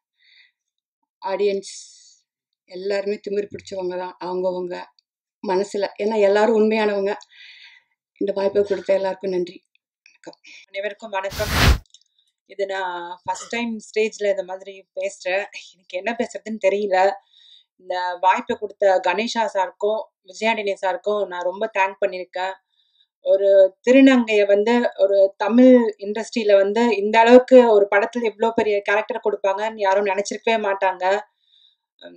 ஆடியன்ஸ் எல்லாருமே திமிர் பிடிச்சவங்க தான் அவங்கவங்க மனசுல ஏன்னா எல்லாரும் உண்மையானவங்க இந்த வாய்ப்பை கொடுத்த எல்லாருக்கும் நன்றி வணக்கம் அனைவருக்கும் வணக்கம் இது நான் ஃபர்ஸ்ட் டைம் ஸ்டேஜில் இந்த மாதிரி பேசுகிறேன் எனக்கு என்ன பேசுறதுன்னு தெரியல இந்த வாய்ப்பை கொடுத்த கணேஷா சாருக்கும் விஜயாண்டினி சாருக்கும் நான் ரொம்ப தேங்க் பண்ணியிருக்கேன் ஒரு திருநங்கையை வந்து ஒரு தமிழ் இண்டஸ்ட்ரியில வந்து இந்த அளவுக்கு ஒரு படத்துல இவ்வளோ பெரிய கேரக்டர் கொடுப்பாங்கன்னு யாரும் நினைச்சிருக்கவே மாட்டாங்க உம்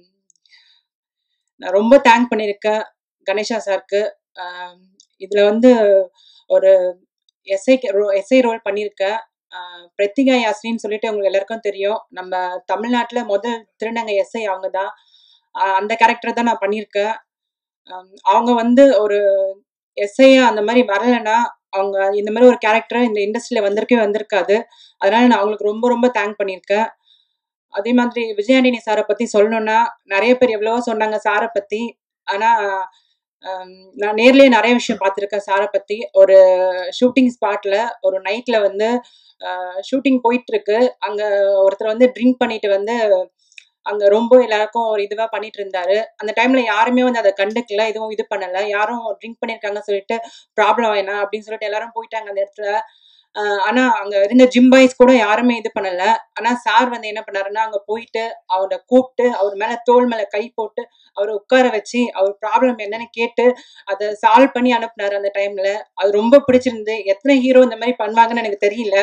நான் ரொம்ப தேங்க் பண்ணியிருக்கேன் கணேஷா சாருக்கு ஆம், இதுல வந்து ஒரு எஸ்ஐ எஸ்ஐ ரோல் பண்ணியிருக்கேன் ஆஹ் பிரத்திகா யாஸ்ரின்னு சொல்லிட்டு உங்களுக்கு எல்லாருக்கும் தெரியும் நம்ம தமிழ்நாட்டுல முதல் திருநங்கை எஸ்ஐ அவங்க தான் அந்த கேரக்டர் தான் நான் பண்ணியிருக்கேன் ஆம், அவங்க வந்து ஒரு எஸ்ஐயா அந்த மாதிரி வரலைன்னா அவங்க இந்த மாதிரி ஒரு கேரக்டர் இந்த இண்டஸ்ட்ரியில வந்திருக்கவே வந்திருக்காது அதனால நான் அவங்களுக்கு ரொம்ப ரொம்ப தேங்க் பண்ணியிருக்கேன் அதே மாதிரி விஜயாண்டினி சாரை பத்தி சொல்லணும்னா நிறைய பேர் எவ்வளவோ சொன்னாங்க சாரை பத்தி ஆனா ஆம், நான் நேர்லயே நிறைய விஷயம் பார்த்துருக்கேன் சாரை பத்தி ஒரு ஷூட்டிங் ஸ்பாட்ல ஒரு நைட்ல வந்து ஷூட்டிங் போயிட்டு இருக்கு அங்க ஒருத்தர் வந்து ட்ரிங்க் பண்ணிட்டு வந்து அங்க ரொம்ப எல்லாருக்கும் ஒரு இதுவா பண்ணிட்டு இருந்தாரு அந்த டைம்ல யாருமே வந்து அதை கண்டுக்கல எதுவும் இது பண்ணல யாரும் ட்ரிங்க் பண்ணிருக்காங்க சொல்லிட்டு ப்ராப்ளம் வேணாம் அப்படின்னு சொல்லிட்டு எல்லாரும் போயிட்டாங்க அந்த இடத்துல ஆஹ் ஆனா அங்க இருந்த ஜிம் பாய்ஸ் கூட யாருமே இது பண்ணல ஆனா சார் வந்து என்ன பண்ணாருன்னா அங்க போயிட்டு அவரை கூப்பிட்டு அவர் மேல தோள் மேல கை போட்டு அவரை உட்கார வச்சு அவர் ப்ராப்ளம் என்னன்னு கேட்டு அதை சால்வ் பண்ணி அனுப்புனாரு அந்த டைம்ல அது ரொம்ப பிடிச்சிருந்து எத்தனை ஹீரோ இந்த மாதிரி பண்ணுவாங்கன்னு எனக்கு தெரியல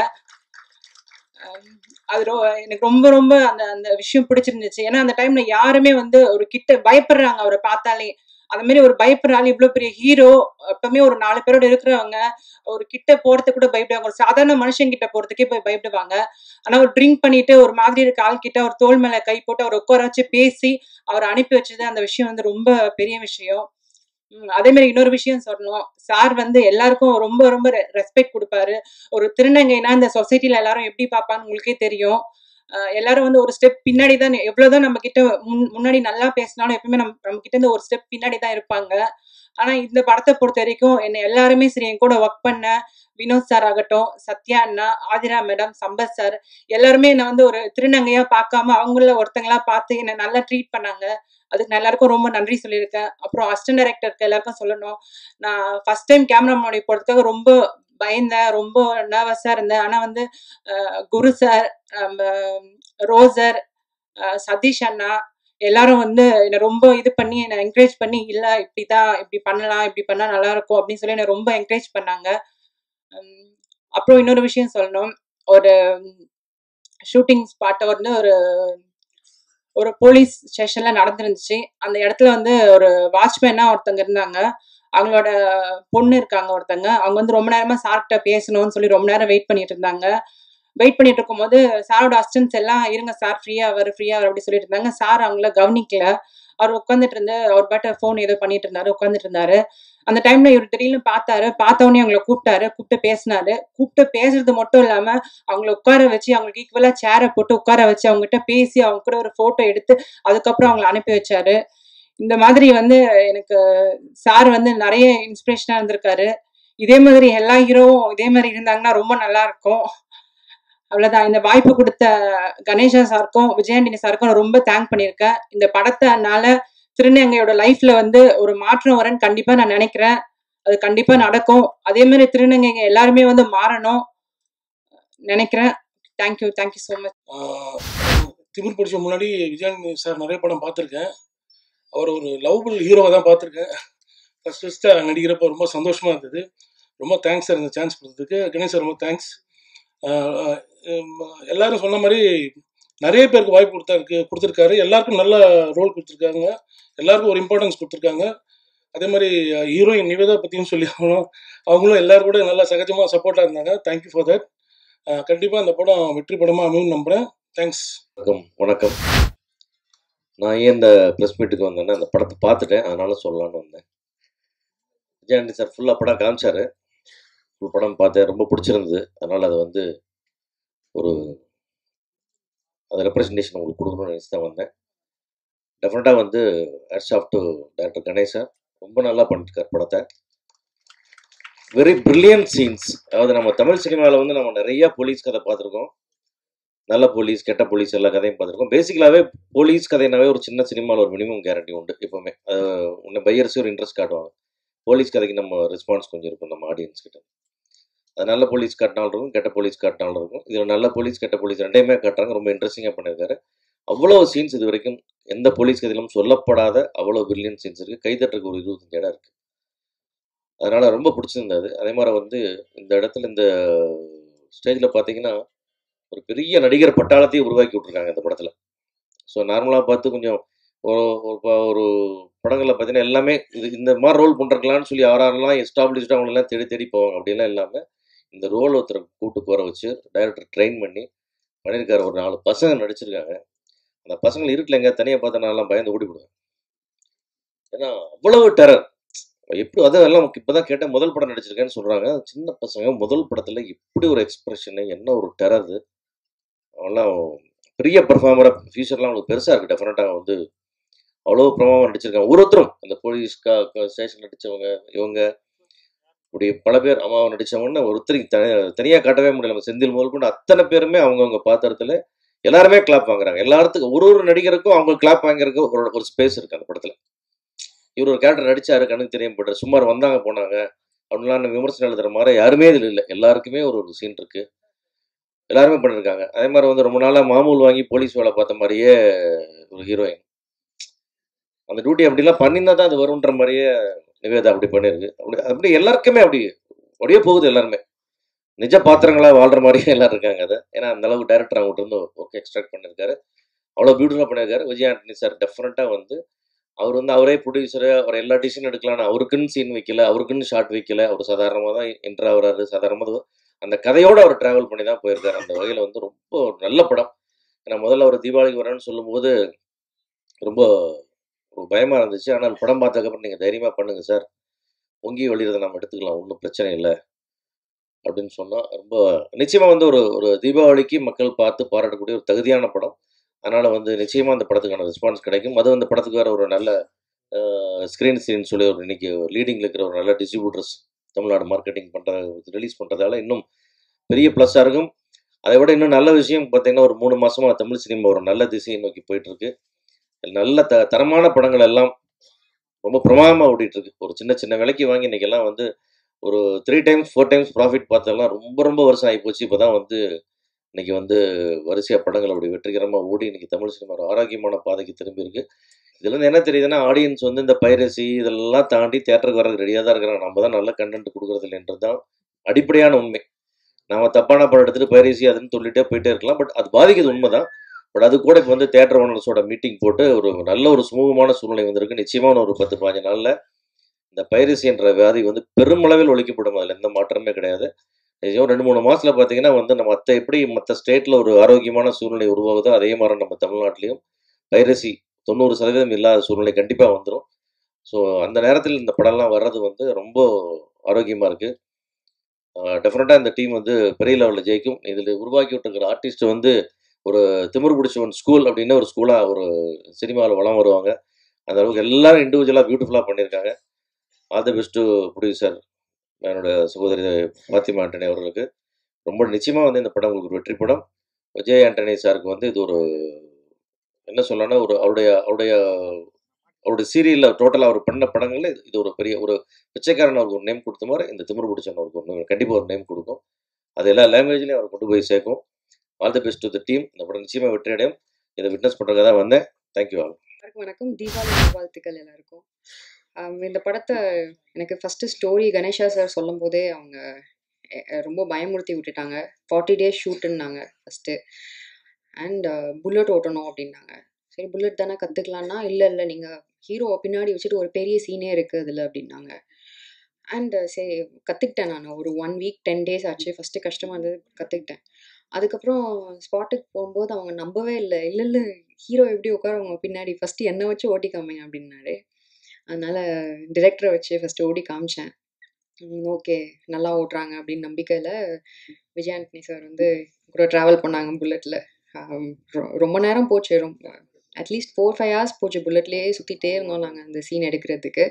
ஆம், அது ரொ- எனக்கு ரொம்ப ரொம்ப அந்த அந்த விஷயம் பிடிச்சிருந்துச்சு ஏன்னா அந்த டைம்ல யாருமே வந்து ஒரு கிட்ட பயப்படுறாங்க அவரை பார்த்தாலே அந்த மாதிரி ஒரு பயப்படுற ஆள் இவ்வளவு பெரிய ஹீரோ எப்பவுமே ஒரு நாலு பேரோட இருக்கிறவங்க ஒரு கிட்ட போறதுக்கு கூட பயப்படுவாங்க ஒரு சாதாரண மனுஷன் கிட்ட போறதுக்கே போய் பயப்படுவாங்க ஆனா ஒரு ட்ரிங்க் பண்ணிட்டு ஒரு மாதிரி இருக்க ஆள் கிட்ட ஒரு தோள் மேல கை போட்டு அவர் உட்கார வச்சு பேசி அவரை அனுப்பி வச்சது அந்த விஷயம் வந்து ரொம்ப பெரிய விஷயம் உம் அதே மாதிரி இன்னொரு விஷயம் சொல்லணும் சார் வந்து எல்லாருக்கும் ரொம்ப ரொம்ப ரெஸ்பெக்ட் கொடுப்பாரு ஒரு திருநங்கைனா இந்த சொசைட்டில எல்லாரும் எப்படி பார்ப்பான்னு உங்களுக்கே தெரியும் அஹ் எல்லாரும் வந்து ஒரு ஸ்டெப் பின்னாடி தான் எவ்வளவுதான் நம்ம கிட்ட முன்- முன்னாடி நல்லா பேசினாலும் எப்பவுமே நம்ம நம்ம கிட்ட இருந்து ஒரு ஸ்டெப் பின்னாடி தான் இருப்பாங்க ஆனா இந்த படத்தை பொறுத்த வரைக்கும் என்ன எல்லாருமே சரி என் கூட ஒர்க் பண்ண வினோத் சார் ஆகட்டும் சத்யா அண்ணா ஆதிரா மேடம் சம்பத் சார் எல்லாருமே என்ன வந்து ஒரு திருநங்கையா பார்க்காம அவங்கள ஒருத்தங்களா பார்த்து என்ன நல்லா ட்ரீட் பண்ணாங்க அதுக்கு நான் எல்லாருக்கும் ரொம்ப நன்றி சொல்லியிருக்கேன் அப்புறம் அசிஸ்டன்ட் டைரக்டருக்கு எல்லாருக்கும் சொல்லணும் நான் ஃபர்ஸ்ட் டைம் கேமரா முன்னாடி போறதுக்காக ரொம்ப பயந்தேன் ரொம்ப நர்வஸா இருந்தேன் ஆனா வந்து அஹ், குரு சார் ரோசர் அஹ், சதீஷ் அண்ணா எல்லாரும் வந்து என்னை ரொம்ப இது பண்ணி என்னை என்கரேஜ் பண்ணி இல்ல இப்படிதான் இப்படி பண்ணலாம் இப்படி பண்ணா நல்லா இருக்கும் அப்படின்னு சொல்லி என்னை ரொம்ப என்கரேஜ் பண்ணாங்க உம், அப்புறம் இன்னொரு விஷயம் சொல்லணும் ஒரு ஷூட்டிங் ஸ்பாட்டை வந்து ஒரு ஒரு போலீஸ் ஸ்டேஷன்ல நடந்துருந்துச்சு அந்த இடத்துல வந்து ஒரு வாட்ச்மேனா ஒருத்தங்க இருந்தாங்க அவங்களோட பொண்ணு இருக்காங்க ஒருத்தங்க அவங்க வந்து ரொம்ப நேரமா சார்கிட்ட பேசணும்னு சொல்லி ரொம்ப நேரம் வெயிட் பண்ணிட்டு இருந்தாங்க வெயிட் பண்ணிட்டு இருக்கும்போது சாரோட அசிஸ்டன்ஸ் எல்லாம் இருங்க சார் ஃப்ரீயா அவர் ஃப்ரீயா அவர் அப்படி சொல்லிட்டு இருந்தாங்க சார் அவங்கள கவனிக்கல அவர் உட்காந்துட்டு இருந்து அவர் பாட்ட ஃபோன் ஏதோ பண்ணிட்டு இருந்தாரு உட்காந்துட்டு இருந்தாரு அந்த டைம்ல இவர் திடீர்னு பார்த்தாரு பார்த்த உடனே அவங்கள கூப்பிட்டாரு கூப்பிட்டு பேசினாரு கூப்பிட்டு பேசுறது மட்டும் இல்லாம அவங்கள உட்கார வச்சு அவங்களுக்கு ஈக்குவலா சேரை போட்டு உட்கார வச்சு அவங்க கிட்ட பேசி அவங்க கூட ஒரு போட்டோ எடுத்து அதுக்கப்புறம் அவங்கள அனுப்பி வச்சாரு இந்த மாதிரி வந்து எனக்கு சார் வந்து நிறைய இன்ஸ்பிரேஷனா இருந்திருக்காரு இதே மாதிரி எல்லா ஹீரோவும் இதே மாதிரி இருந்தாங்கன்னா ரொம்ப நல்லா இருக்கும் அவ்வளவுதான் இந்த வாய்ப்பு கொடுத்த கணேஷா சாருக்கும் விஜயாண்டினி சாருக்கும் நான் ரொம்ப தேங்க் பண்ணியிருக்கேன் இந்த படத்தினால திருநங்கையோட லைஃப்ல வந்து ஒரு மாற்றம் வரேன்னு கண்டிப்பா நான் நினைக்கிறேன் அது கண்டிப்பா நடக்கும் அதே மாதிரி திருநங்கைங்க எல்லாருமே வந்து மாறணும் நினைக்கிறேன் தேங்க்யூ தேங்க்யூ ஸோ மச் ஆஹ் திமிர் பிடிச்ச முன்னாடி விஜயானி சார் நிறைய படம் பார்த்துருக்கேன் அவர் ஒரு லவ்பிள் ஹீரோவை தான் பார்த்துருக்கேன் ஃபர்ஸ்ட் ஃபஸ்ட்டாக நடிக்கிறப்ப ரொம்ப சந்தோஷமாக இருந்தது ரொம்ப தேங்க்ஸ் சார் இந்த சான்ஸ் கொடுத்ததுக்கு கணேஷ் சார் ரொம்ப தேங்க்ஸ் எல்லாரும் சொன்ன மாதிரி நிறைய பேருக்கு வாய்ப்பு கொடுத்தாருக்கு கொடுத்துருக்காரு எல்லாருக்கும் நல்ல ரோல் கொடுத்துருக்காங்க எல்லாருக்கும் ஒரு இம்பார்ட்டன்ஸ் கொடுத்துருக்காங்க அதே மாதிரி ஹீரோயின் நிவேதா பற்றியும் சொல்லி ஆகணும் அவங்களும் எல்லாரும் கூட நல்லா சகஜமாக சப்போர்ட்டாக இருந்தாங்க தேங்க்யூ ஃபார் தட் கண்டிப்பாக அந்த படம் வெற்றி படமாக அமையும் நம்புகிறேன் தேங்க்ஸ் வணக்கம் வணக்கம் நான் ஏன் இந்த ப்ரெஸ் மீட்டுக்கு வந்தேன்னா அந்த படத்தை பார்த்துட்டேன் அதனால சொல்லலான்னு வந்தேன் விஜயாண்டி சார் ஃபுல்லாக படம் காமிச்சாரு ஃபுல் படம் பார்த்தேன் ரொம்ப பிடிச்சிருந்தது அதனால் அதை வந்து ஒரு அது ரெப்ரசன்டேஷன் உங்களுக்கு கொடுக்கணும்னு நினச்சி தான் வந்தேன் டெஃபினட்டாக வந்து hats off to director Ganesh sir ரொம்ப நல்லா பண்ணிருக்கார் படத்தை வெரி பிரில்லியன்ட் சீன்ஸ் அதாவது நம்ம தமிழ் சினிமாவில் வந்து நம்ம நிறைய போலீஸ் கதை பார்த்துருக்கோம் நல்ல போலீஸ் கெட்ட போலீஸ் எல்லா கதையும் பார்த்துருக்கோம் பேசிக்கலாகவே போலீஸ் கதைனாவே ஒரு சின்ன சினிமாவில் ஒரு மினிமம் கேரண்டி உண்டு எப்போவுமே அது உன்னை பையர்ஸே ஒரு இன்ட்ரெஸ்ட் காட்டுவாங்க போலீஸ் கதைக்கு நம்ம ரெஸ்பான்ஸ் கொஞ்சம் இருக்கும் நம்ம ஆடியன்ஸ் கிட்ட அது நல்ல போலீஸ் காட்டினாலும் இருக்கும் கெட்ட போலீஸ் காட்டினாலும் இருக்கும் இதில் நல்ல போலீஸ் கெட்ட போலீஸ் ரெண்டையுமே காட்டுறாங்க ரொம்ப இன்ட்ரெஸ்டிங்காக பண்ணியிருக்காரு அவ்வளோ சீன்ஸ் இது வரைக்கும் எந்த போலீஸ் கதையிலும் சொல்லப்படாத அவ்வளோ பில்லியன் சீன்ஸ் இருக்குது கைதட்டுறதுக்கு ஒரு இருபத்தஞ்சு இடம் இருக்குது அதனால் ரொம்ப பிடிச்சிருந்தது அதே மாதிரி வந்து இந்த இடத்துல இந்த ஸ்டேஜில் பார்த்தீங்கன்னா ஒரு பெரிய நடிகர் பட்டாளத்தையே உருவாக்கி விட்ருக்காங்க இந்த படத்தில் ஸோ நார்மலாக பார்த்து கொஞ்சம் ஒரு ஒரு ப- ஒரு படங்களில் பார்த்தீங்கன்னா எல்லாமே இது இந்த மாதிரி ரோல் பண்ணுறக்கலான்னு சொல்லி யாரெல்லாம் எஸ்டாப்ளிஷ்டாக அவங்களெல்லாம் தேடி தேடி போவாங்க அப்படிலாம் இல்லாமல் இந்த ரோல் ஒருத்தரை கூட்டு போகிற வச்சு டைரக்டர் ட்ரெயின் பண்ணி பண்ணியிருக்காரு ஒரு நாலு பசங்க நடிச்சிருக்காங்க அந்த பசங்களை இருட்டில் எங்கேயா தனியாக பார்த்தா நான்லாம் பயந்து ஓடி போடுவேன் ஏன்னா அவ்வளவு டெரர் எப்படி அதெல்லாம் இப்போ தான் கேட்டேன் முதல் படம் நடிச்சிருக்கேன்னு சொல்கிறாங்க சின்ன பசங்க முதல் படத்தில் எப்படி ஒரு எக்ஸ்பிரஷனு என்ன ஒரு டெரர் அவன்லாம் பெரிய பர்ஃபார்மராக ஃபியூச்சர்லாம் அவங்களுக்கு பெருசாக இருக்குது டெஃபினட்டாக வந்து அவ்வளோ பிரமாதமாக நடிச்சிருக்காங்க ஒருத்தரும் அந்த போலீஸ் கா ஸ்டேஷன் நடித்தவங்க இவங்க இப்படி பல பேர் அம்மாவை நடித்தவங்கன்னு ஒருத்தருக்கு தனி தனியாக காட்டவே முடியல நம்ம செந்தில் முதல் கொண்டு அத்தனை பேருமே அவங்கவுங்க பாத்திரத்தில் எல்லாருமே கிளாப் வாங்குறாங்க எல்லாத்துக்கும் ஒரு ஒரு நடிகருக்கும் அவங்க கிளாப் வாங்குறதுக்கு ஒரு ஒரு ஸ்பேஸ் இருக்குது அந்த படத்தில் இவர் ஒரு கேரக்டர் நடிச்சாரு கண்ணுக்கு தெரியும் போட்டு சுமார் வந்தாங்க போனாங்க அப்படின்லாம் விமர்சனம் எழுதுற மாதிரி யாருமே இதில் இல்லை எல்லாருக்குமே ஒரு ஒரு சீன் இருக்கு எல்லாருமே பண்ணியிருக்காங்க அதே மாதிரி வந்து ரொம்ப நாளாக மாமூல் வாங்கி போலீஸ் வேலை பார்த்த மாதிரியே ஒரு ஹீரோயின் அந்த டியூட்டி அப்படிலாம் பண்ணியிருந்தா தான் அது வரும்ன்ற மாதிரியே நிவேதா அப்படி பண்ணியிருக்கு அப்படி அப்படி எல்லாருக்குமே அப்படி அப்படியே போகுது எல்லாருமே நிஜ பாத்திரங்களா வாழ்ற மாதிரியே எல்லாரும் இருக்காங்க அதை ஏன்னா அந்த அளவுக்கு டேரக்டர் அவங்ககிட்ட இருந்து ஒர்க் எக்ஸ்ட்ராக்ட் பண்ணியிருக்காரு அவ்வளோ பியூட்டிஃபுல்லாக பண்ணியிருக்காரு விஜய் ஆண்டனி சார் டெஃபினட்டாக வந்து அவர் வந்து அவரே ப்ரொடியூசரு அவர் எல்லா டிசிஷன் எடுக்கலாம்னு அவருக்குன்னு சீன் வைக்கல அவருக்குன்னு ஷார்ட் வைக்கல அவர் சாதாரணமாக தான் என்ட்ரு ஆகுறாரு சாதாரணமாக அந்த கதையோடு அவர் ட்ராவல் பண்ணி தான் போயிருக்காரு அந்த வகையில் வந்து ரொம்ப ஒரு நல்ல படம் ஏன்னா முதல்ல அவர் தீபாவளிக்கு வரேன்னு சொல்லும்போது ரொம்ப ஒரு பயமாக இருந்துச்சு ஆனால் படம் பார்த்ததுக்கப்புறம் நீங்கள் தைரியமாக பண்ணுங்க சார் பொங்கி வழிகிறத நம்ம எடுத்துக்கலாம் ஒன்றும் பிரச்சனை இல்லை அப்படின்னு சொன்னால் ரொம்ப நிச்சயமாக வந்து ஒரு ஒரு தீபாவளிக்கு மக்கள் பார்த்து பாராட்டக்கூடிய ஒரு தகுதியான படம் அதனால் வந்து நிச்சயமாக அந்த படத்துக்கான ரெஸ்பான்ஸ் கிடைக்கும் அது அந்த படத்துக்கு வேறு ஒரு நல்ல ஸ்க்ரீன் சீன் சொல்லி ஒரு இன்னைக்கு லீடிங்கில் இருக்கிற ஒரு நல்ல டிஸ்ட்ரிபியூட்டர்ஸ் தமிழ்நாடு மார்க்கெட்டிங் பண்ணுற ரிலீஸ் பண்ணுறதால இன்னும் பெரிய ப்ளஸ்ஸாக இருக்கும் அதை விட இன்னும் நல்ல விஷயம் பார்த்தீங்கன்னா ஒரு மூணு மாசமா தமிழ் சினிமா ஒரு நல்ல திசையை நோக்கி போயிட்டு இருக்கு நல்ல த தரமான படங்கள் எல்லாம் ரொம்ப பிரமாதமாக ஓடிட்டு இருக்கு ஒரு சின்ன சின்ன விலைக்கு வாங்கி இன்னைக்கு எல்லாம் வந்து ஒரு three times four times profit பார்த்ததெல்லாம் ரொம்ப ரொம்ப வருஷம் ஆகி போச்சு இப்போ தான் வந்து இன்னைக்கு வந்து வரிசையாக படங்கள் அப்படி வெற்றிகரமாக ஓடி இன்னைக்கு தமிழ் சினிமா ஒரு ஆரோக்கியமான பாதைக்கு திரும்பி இருக்கு இதுல இருந்து என்ன தெரியுதுன்னா ஆடியன்ஸ் வந்து இந்த பைரசி இதெல்லாம் தாண்டி தேட்டருக்கு வரது ரெடியாக தான் இருக்கிறாங்க நம்ம தான் நல்ல கண்டென்ட் கொடுக்குறது இல்லைன்றது தான் அடிப்படையான உண்மை நாம தப்பான படம் எடுத்துட்டு பைரசி அதுன்னு சொல்லிட்டே போயிட்டே இருக்கலாம் பட் அது பாதிக்கிறது உண்மைதான் பட் அது கூட இப்போ வந்து தேட்டர் ஓனர்ஸோட மீட்டிங் போட்டு ஒரு நல்ல ஒரு சுமூகமான சூழ்நிலை வந்திருக்கு நிச்சயமான ஒரு பத்து பாஞ்சு நாளில் இந்த பைரசி என்ற வியாதி வந்து பெருமளவில் ஒழிக்கப்படும் அதில் எந்த மாற்றமே கிடையாது நிச்சயம் ரெண்டு மூணு மாசத்துல பார்த்தீங்கன்னா வந்து நம்ம மற்ற எப்படி மற்ற ஸ்டேட்டில் ஒரு ஆரோக்கியமான சூழ்நிலை உருவாகுதோ அதே மாதிரி நம்ம தமிழ்நாட்டிலையும் பைரசி தொண்ணூறு சதவீதம் இல்லாத சூழ்நிலை கண்டிப்பாக வந்துடும் ஸோ அந்த நேரத்தில் இந்த படம்லாம் வர்றது வந்து ரொம்ப ஆரோக்கியமாக இருக்குது டெஃபினட்டாக இந்த டீம் வந்து பெரிய லெவலில் ஜெயிக்கும் இதில் உருவாக்கி விட்டுருக்கிற ஆர்டிஸ்ட் வந்து ஒரு திமிர் பிடிச்சவன் ஸ்கூல் அப்படின்னு ஒரு ஸ்கூலாக ஒரு சினிமாவில் வளம் வருவாங்க அந்த அளவுக்கு எல்லாரும் இண்டிவிஜுவலாக பியூட்டிஃபுல்லாக பண்ணியிருக்காங்க ஆல் தி பெஸ்ட்டு ப்ரொடியூசர் என்னோட சகோதரி பாத்திமா ஆண்டனி அவர்களுக்கு ரொம்ப நிச்சயமாக வந்து இந்த படம் உங்களுக்கு ஒரு வெற்றி படம் விஜய் ஆண்டனி சாருக்கு வந்து இது ஒரு என்ன சொல்லணும்னா ஒரு அவருடைய அவருடைய அவருடைய சீரியலில் டோட்டலாக அவர் பண்ண படங்கள்ல இது ஒரு பெரிய ஒரு பிச்சைக்காரன் அவருக்கு ஒரு நேம் கொடுத்த மாதிரி இந்த திமிர் பிடிச்சவன் அவருக்கு ஒரு கண்டிப்பாக ஒரு நேம் கொடுக்கும் அது எல்லா லாங்குவேஜ்லையும் அவர் கொண்டு போய் சேர்க்கும் all the best to the team இந்த படம் நிச்சயமாக வெற்றி அடையும் இதை விட்னஸ் பண்ணுறதுக்காக தான் வந்தேன் தேங்க்யூ ஆல் எல்லாருக்கும் வணக்கம் தீபாவளி வாழ்த்துக்கள் எல்லாருக்கும் ஆம், இந்த படத்தை எனக்கு ஃபஸ்ட்டு ஸ்டோரி கணேஷா சார் சொல்லும் போதே அவங்க எ- எ- ரொம்ப பயமுறுத்தி விட்டுட்டாங்க ஃபார்ட்டி டேஸ் ஷூட்டுன்னாங்க ஃபஸ்ட்டு அண்ட் புல்லட் ஓட்டணும் அப்படின்னாங்க சரி புல்லட் தானே கற்றுக்கலான்னா இல்லை இல்லை நீங்கள் ஹீரோவை பின்னாடி வச்சுட்டு ஒரு பெரிய சீனே இருக்குது அதில் அப்படின்னாங்க அண்ட் சே கற்றுக்கிட்டேன் நான் ஒரு ஒன் வீக் டென் டேஸ் ஆச்சு ஃபஸ்ட்டு கஷ்டமாக இருந்தது கற்றுக்கிட்டேன் அதுக்கப்புறம் ஸ்பாட்டுக்கு போகும்போது அவங்க நம்பவே இல்லை இல்லை இல்லை ஹீரோ எப்படி உட்காருவாங்க பின்னாடி ஃபஸ்ட்டு என்னை வச்சு ஓட்டி காமிங்க அப்படின்னாரு அதனால் டிரெக்டரை வச்சு ஃபஸ்ட்டு ஓடி காமிச்சேன் ஓகே நல்லா ஓட்டுறாங்க அப்படின்னு நம்பிக்கையில் விஜய் ஆண்டனி சார் வந்து கூட ட்ராவல் பண்ணாங்க புல்லட்டில் ரொம்ப நேரம் போச்சு ரொம்ப அட்லீஸ்ட் ஃபோர் ஃபைவ் ஹவர்ஸ் போச்சு புல்லட்லேயே சுற்றிட்டே இருந்தோம் நாங்கள் அந்த சீன் எடுக்கிறதுக்கு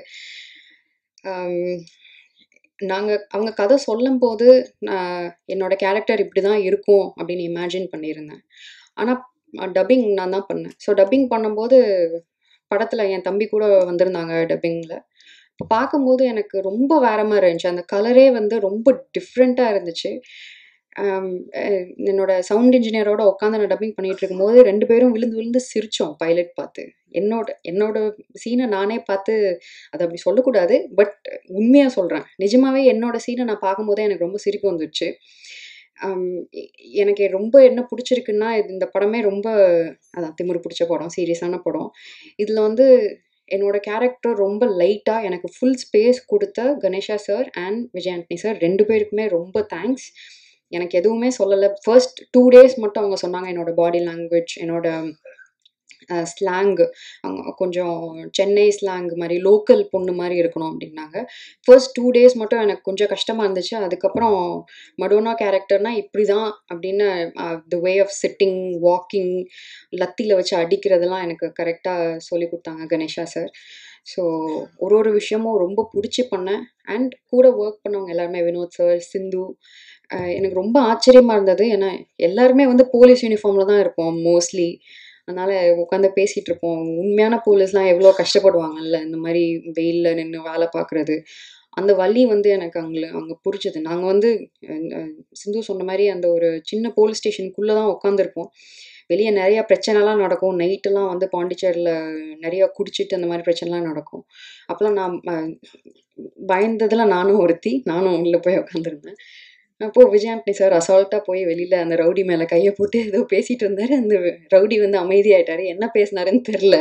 நாங்கள் அவங்க கதை சொல்லும்போது நான் என்னோட கேரக்டர் இப்படி தான் இருக்கும் அப்படின்னு இமேஜின் பண்ணியிருந்தேன் ஆனால் டப்பிங் நான் தான் பண்ணேன் ஸோ டப்பிங் பண்ணும்போது படத்தில் என் தம்பி கூட வந்திருந்தாங்க டப்பிங்கில் இப்போ பார்க்கும்போது எனக்கு ரொம்ப வேற மாதிரி இருந்துச்சு அந்த கலரே வந்து ரொம்ப டிஃப்ரெண்ட்டாக இருந்துச்சு ஆம், அஹ் என்னோட சவுண்ட் இன்ஜினியரோட உட்காந்து நான் டப்பிங் பண்ணிட்டு இருக்கும்போது ரெண்டு பேரும் விழுந்து விழுந்து சிரிச்சோம் பைலட் பார்த்து என்னோட என்னோட சீனை நானே பார்த்து அதை அப்படி சொல்லக்கூடாது பட் உண்மையாக சொல்கிறேன் நிஜமாவே என்னோட சீனை நான் பார்க்கும்போதே எனக்கு ரொம்ப சிரிப்பு வந்துடுச்சு ஆம், எ- எனக்கு ரொம்ப என்ன பிடிச்சிருக்குன்னா இது இந்த படமே ரொம்ப அதான் திமிரு பிடிச்ச படம் சீரியஸான படம் இதில் வந்து என்னோட கேரக்டர் ரொம்ப லைட்டாக எனக்கு ஃபுல் ஸ்பேஸ் கொடுத்த Ganesha sir and Vijay Antony sir ரெண்டு பேருக்குமே ரொம்ப தேங்க்ஸ் எனக்கு எதுவுமே சொல்லலை ஃபர்ஸ்ட் டூ டேஸ் மட்டும் அவங்க சொன்னாங்க என்னோட பாடி லாங்குவேஜ் என்னோட ஸ்லாங் அவங்க கொஞ்சம் சென்னை ஸ்லாங் மாதிரி லோக்கல் பொண்ணு மாதிரி இருக்கணும் அப்படின்னாங்க ஃபர்ஸ்ட் டூ டேஸ் மட்டும் எனக்கு கொஞ்சம் கஷ்டமாக இருந்துச்சு அதுக்கப்புறம் மடோனா கேரக்டர்னா இப்படி தான் அப்படின்னு the way of sitting walking லத்தியில் வச்சு அடிக்கிறதெல்லாம் எனக்கு கரெக்டாக சொல்லி கொடுத்தாங்க கணேஷா சார் ஸோ ஒரு ஒரு விஷயமும் ரொம்ப பிடிச்சி பண்ணேன் அண்ட் கூட ஒர்க் பண்ணவங்க எல்லாருமே வினோத் சார் சிந்து அஹ் எனக்கு ரொம்ப ஆச்சரியமாக இருந்தது ஏன்னா எல்லாருமே வந்து போலீஸ் யூனிஃபார்மில் தான் இருப்போம் மோஸ்ட்லி அதனால் உட்காந்து பேசிகிட்டு இருப்போம் உண்மையான போலீஸ்லாம் எவ்வளோ கஷ்டப்படுவாங்கல்ல இந்த மாதிரி வெயிலில் நின்று வேலை பார்க்குறது அந்த வலி வந்து எனக்கு அங்கே அங்கே புரிஞ்சது நாங்கள் வந்து அஹ், அஹ், சிந்து சொன்ன மாதிரி அந்த ஒரு சின்ன போலீஸ் ஸ்டேஷனுக்குள்ளே தான் உட்காந்துருப்போம் வெளியே நிறைய பிரச்சனைலாம் நடக்கும் நைட்டெல்லாம் வந்து பாண்டிச்சேரியில் நிறைய குடிச்சிட்டு அந்த மாதிரி பிரச்சனைலாம் நடக்கும் அப்போலாம் நான் அஹ், பயந்ததில் நானும் ஒருத்தி நானும் உள்ளே போய் உட்காந்துருந்தேன் அப்போது விஜய் ஆண்டனி சார் அசால்ட்டாக போய் வெளியில் அந்த ரவுடி மேலே கையை போட்டு ஏதோ பேசிகிட்டு இருந்தார் அந்த ரவுடி வந்து அமைதியாயிட்டாரு என்ன பேசினாருன்னு தெரில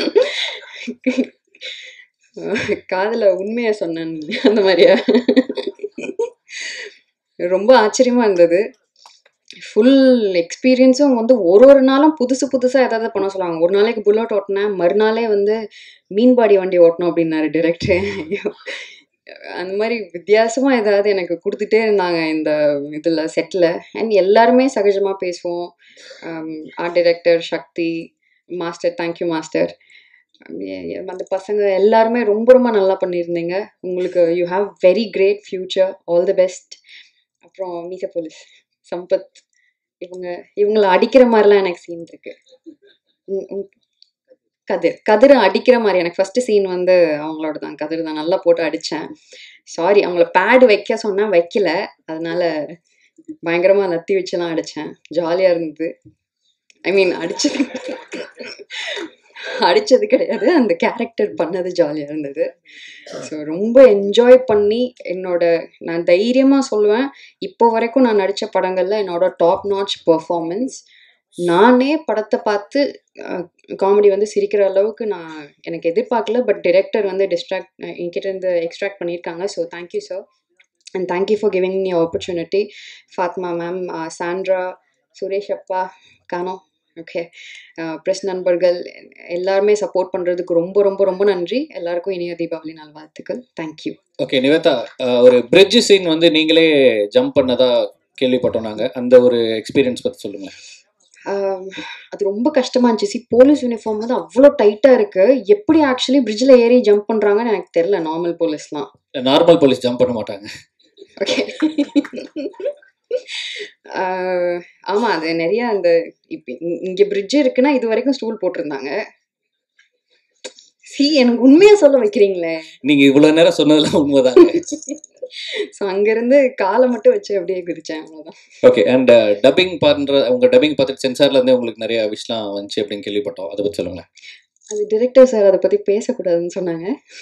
காதில் உண்மையை சொன்னேன் அந்த மாதிரியா ரொம்ப ஆச்சரியமா இருந்தது ஃபுல் எக்ஸ்பீரியன்ஸும் வந்து ஒரு ஒரு நாளும் புதுசு புதுசாக ஏதாவது பண்ண சொல்லுவாங்க ஒரு நாளைக்கு புல்லட் ஓட்டினேன் மறுநாளே வந்து மீன்பாடி வண்டி ஓட்டணும் அப்படின்னாரு டிரெக்டர் அந்த மாதிரி வித்தியாசமா ஏதாவது எனக்கு கொடுத்துட்டே இருந்தாங்க இந்த இதில் செட்டில் அண்ட் எல்லாருமே சகஜமாக பேசுவோம் art director Sakthi master thank you master அந்த பசங்க எல்லாருமே ரொம்ப ரொம்ப நல்லா பண்ணியிருந்தீங்க உங்களுக்கு you have very great future all the best அப்புறம் மீச போலீஸ் சம்பத் இவங்க இவங்கள அடிக்கிற மாதிரிலாம் எனக்கு சீன் இருக்கு உம் உம் கதிர் கதிரை அடிக்கிற மாதிரி எனக்கு ஃபர்ஸ்ட் சீன் வந்து அவங்களோட தான் கதிர் தான் நல்லா போட்டு அடித்தேன் சாரி அவங்கள பேடு வைக்க சொன்னேன் வைக்கல அதனால பயங்கரமாக நத்தி வச்சுலாம் அடித்தேன் ஜாலியாக இருந்தது ஐ மீன் அடிச்சது அடிச்சது கிடையாது அந்த கேரக்டர் பண்ணது ஜாலியாக இருந்தது ஸோ ரொம்ப என்ஜாய் பண்ணி என்னோட நான் தைரியமாக சொல்லுவேன் இப்போ வரைக்கும் நான் நடித்த படங்களில் என்னோட டாப் நாச் பெர்ஃபார்மன்ஸ் நானே படத்தை பார்த்து காமெடி வந்து சிரிக்கிற அளவுக்கு நான் எனக்கு எதிர்பார்க்கல பட் டிரெக்டர் வந்து டிஸ்ட்ராக்ட் என்கிட்ட இருந்து எக்ஸ்ட்ராக்ட் பண்ணியிருக்காங்க so thank you sir and thank you for giving me opportunity Fathima ma'am Sandra Suresh அப்பா கானோ ஓகே ப்ரெஸ் நண்பர்கள் எல்லாருமே சப்போர்ட் பண்ணுறதுக்கு ரொம்ப ரொம்ப ரொம்ப நன்றி எல்லாருக்கும் இனிய தீபாவளி நல்வாழ்த்துக்கள் தேங்க்யூ ஓகே நிவேதா அஹ், ஒரு பிரிட்ஜ் சீன் வந்து நீங்களே ஜம்ப் பண்ணதா கேள்விப்பட்டோம் நாங்கள் அந்த ஒரு எக்ஸ்பீரியன்ஸ் பற்றி சொல்லுங்களேன் ஆம், அது ரொம்ப கஷ்டமா இருந்துச்சு சி போலீஸ் யூனிஃபார்ம் வந்து அவ்வளோ டைட்டா இருக்கு எப்படி ஆக்சுவலி பிரிட்ஜில் ஏறி ஜம்ப் பண்றாங்கன்னு எனக்கு தெரியல நார்மல் போலீஸ்லாம் நார்மல் போலீஸ் ஜம்ப் பண்ண மாட்டாங்க ஓகே ஆமா அது நிறைய அந்த இப்ப இ- இங்க பிரிட்ஜ் இருக்குன்னா இது வரைக்கும் ஸ்டூல் போட்டிருந்தாங்க சி எனக்கு உண்மையா சொல்ல வைக்கிறீங்களே நீங்க இவ்வளவு நேரம் சொன்னதெல்லாம் உண்மைதாங்க ஸோ அங்கிருந்து காலை மட்டும் வச்சு அப்படியே குதிச்சேன் அவ்வளோதான் ஓகே அண்ட் டப்பிங் பண்ற உங்க டப்பிங் பார்த்துட்டு சென்சார்ல இருந்தே உங்களுக்கு நிறைய விஷயம் வந்துச்சு அப்படின்னு கேள்விப்பட்டோம் அதை பத்தி சொல்லுங்களேன் அது டிரெக்டர் சார் அதை பத்தி பேசக்கூடாதுன்னு சொன்னாங்க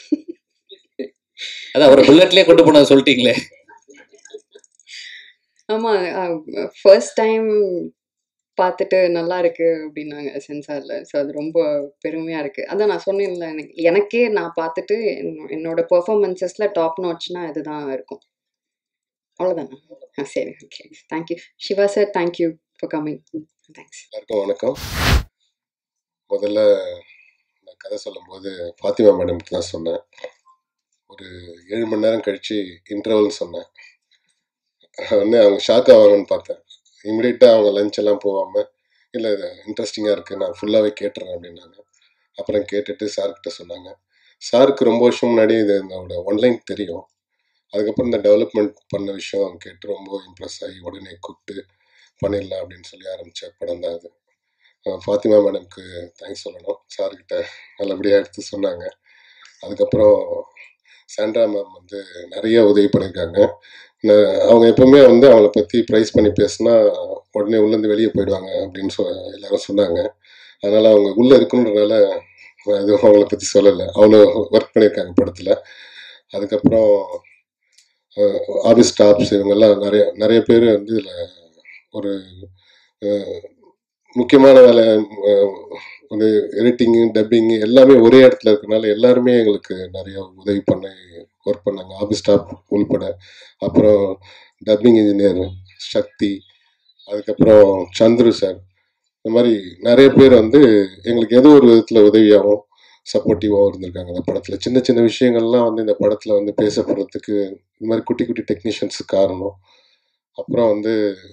அதான் அவர் புல்லட்லயே கொண்டு போனதை சொல்லிட்டீங்களே ஆமா ஃபர்ஸ்ட் டைம் பார்த்துட்டு நல்லா இருக்கு அப்படின்னாங்க சென்சாரில் ஸோ அது ரொம்ப பெருமையாக இருக்குது அதான் நான் சொன்னேன்ல எனக்கு எனக்கே நான் பார்த்துட்டு என்னோ- என்னோட பெர்ஃபார்மன்சஸில் டாப் நாட்ச்னா இதுதான் இருக்கும் அவ்வளோதானா ஆ சரி okay thank you Siva sir thank you for coming thanks எல்லாருக்கும் வணக்கம் முதல்ல நான் கதை சொல்லும்போது ஃபாத்திமா மேடம்க்கு தான் சொன்னேன் ஒரு ஏழு மணி நேரம் கழித்து இன்டர்வல்னு சொன்னேன் உடனே அவங்க ஷாக் ஆவாங்கன்னு பார்த்தேன் இமிடியேட்டாக அவங்க லஞ்ச் எல்லாம் போகாமல் இல்லை இது இன்ட்ரெஸ்டிங்காக இருக்குது நான் ஃபுல்லாகவே கேட்டுறேன் அப்படின்னாங்க அப்புறம் கேட்டுட்டு சார்கிட்ட சொன்னாங்க சாருக்கு ரொம்ப வருஷம் முன்னாடி இது என்னோட ஒன்லைன் தெரியும் அதுக்கப்புறம் இந்த டெவலப்மெண்ட் பண்ண விஷயம் அவங்க கேட்டு ரொம்ப இம்ப்ரெஸ் ஆகி உடனே கூப்பிட்டு பண்ணிடலாம் அப்படின்னு சொல்லி ஆரம்பித்த படம் தான் அது அஹ் ஃபாத்திமா மேடம்க்கு தேங்க்ஸ் சொல்லணும் சார்கிட்ட நல்லபடியாக எடுத்து சொன்னாங்க அதுக்கப்புறம் சாண்ட்ரா மேம் வந்து நிறைய உதவி பண்ணியிருக்காங்க நான் அவங்க எப்பவுமே வந்து அவங்கள பற்றி ப்ரைஸ் பண்ணி பேசுனா உடனே உள்ளேருந்து வெளியே போயிடுவாங்க அப்படின்னு சொ எல்லாரும் சொன்னாங்க அதனால் அவங்க உள்ளே இருக்கணுன்றனால நான் எதுவும் அவங்கள பற்றி சொல்லலை அவ்வளோ ஒர்க் பண்ணியிருக்காங்க படத்தில் அதுக்கப்புறம் ஆஃபீஸ் ஸ்டாஃப்ஸ் இவங்கெல்லாம் நிறைய நிறைய பேர் வந்து இதில் ஒரு அஹ், முக்கியமான வேலை அஹ், வந்து எடிட்டிங்கு டப்பிங்கு எல்லாமே ஒரே இடத்துல இருக்கனால எல்லாருமே எங்களுக்கு நிறைய உதவி பண்ணி ஒர்க் பண்ணாங்க ஆஃபீஸ் ஸ்டாஃப் உள்பட அப்புறம் டப்பிங் இன்ஜினியர் சக்தி அதுக்கப்புறம் சந்துரு சார் இந்த மாதிரி நிறைய பேர் வந்து எங்களுக்கு ஏதோ ஒரு விதத்தில் உதவியாகவும் சப்போர்ட்டிவாகவும் இருந்திருக்காங்க இந்த படத்தில் சின்ன சின்ன விஷயங்கள்லாம் வந்து இந்த படத்தில் வந்து பேசப்படுறதுக்கு இந்த மாதிரி குட்டி குட்டி டெக்னீஷியன்ஸ் காரணம் அப்புறம் வந்து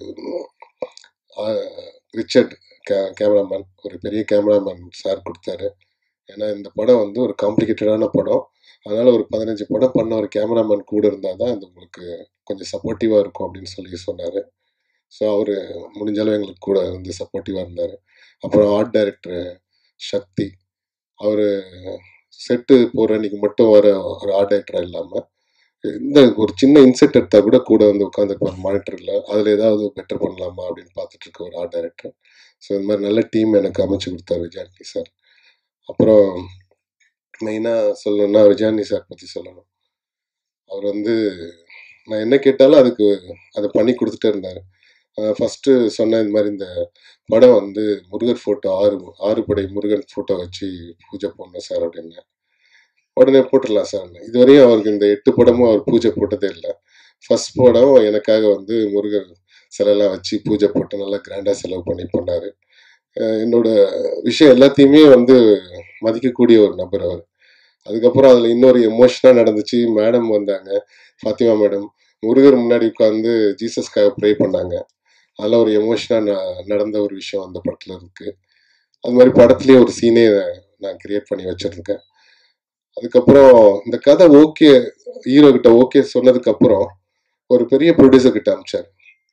ஆஹ், ரிச்சர்ட் கே கேமராமேன் ஒரு பெரிய கேமராமேன் சார் கொடுத்தாரு ஏன்னா இந்த படம் வந்து ஒரு காம்ப்ளிகேட்டடான படம் அதனால் ஒரு பதினஞ்சு படம் பண்ண ஒரு கேமராமேன் கூட இருந்தால் தான் அது உங்களுக்கு கொஞ்சம் சப்போர்ட்டிவாக இருக்கும் அப்படின்னு சொல்லி சொன்னார் ஸோ அவர் முடிஞ்ச அளவு எங்களுக்கு கூட வந்து சப்போர்ட்டிவாக இருந்தார் அப்புறம் ஆர்ட் டைரக்டர் சக்தி அவர் செட்டு போகிற அன்னைக்கு மட்டும் வர ஒரு ஆர்ட் டைரக்டராக இல்லாமல் இந்த ஒரு சின்ன இன்செட் எடுத்தால் கூட கூட வந்து உட்காந்துருப்பார் மானிட்டரில் அதில் ஏதாவது பெட்டர் பண்ணலாமா அப்படின்னு பார்த்துட்டு இருக்க ஒரு ஆர்ட் டைரக்டர் ஸோ இந்த மாதிரி நல்ல டீம் எனக்கு அமைச்சு கொடுத்தாரு விஜயாண்டி சார் அப்புறம் மெயினாக சொல்லணும்னா விஜயாண்டி சார் பற்றி சொல்லணும் அவர் வந்து நான் என்ன கேட்டாலும் அதுக்கு அதை பண்ணி கொடுத்துட்டே இருந்தார் ஃபஸ்ட்டு சொன்ன இந்த மாதிரி இந்த படம் வந்து முருகர் ஃபோட்டோ ஆறு ஆறு படை முருகன் ஃபோட்டோ வச்சு பூஜை பண்ணோம் சார் அப்படின்னு உடனே போட்டுடலாம் சார் இதுவரையும் அவருக்கு இந்த எட்டு படமும் அவர் பூஜை போட்டதே இல்லை ஃபர்ஸ்ட் படம் எனக்காக வந்து முருகர் சிலைலாம் வச்சு பூஜை போட்டு நல்லா கிராண்டாக செலவு பண்ணி பண்ணார் என்னோட விஷயம் எல்லாத்தையுமே வந்து மதிக்கக்கூடிய ஒரு நபர் அவர் அதுக்கப்புறம் அதில் இன்னொரு எமோஷனாக நடந்துச்சு மேடம் வந்தாங்க ஃபாத்திமா மேடம் முருகர் முன்னாடி உட்காந்து ஜீசஸ்க்காக ப்ரே பண்ணாங்க அதில் ஒரு எமோஷனாக நடந்த ஒரு விஷயம் அந்த படத்தில் இருக்குது அது மாதிரி படத்துலேயே ஒரு சீனே நான் கிரியேட் பண்ணி வச்சுருக்கேன் அதுக்கப்புறம் இந்த கதை ஓகே ஹீரோ கிட்ட ஓகே சொன்னதுக்கப்புறம் ஒரு பெரிய ப்ரொடியூசர் கிட்ட அமிச்சார்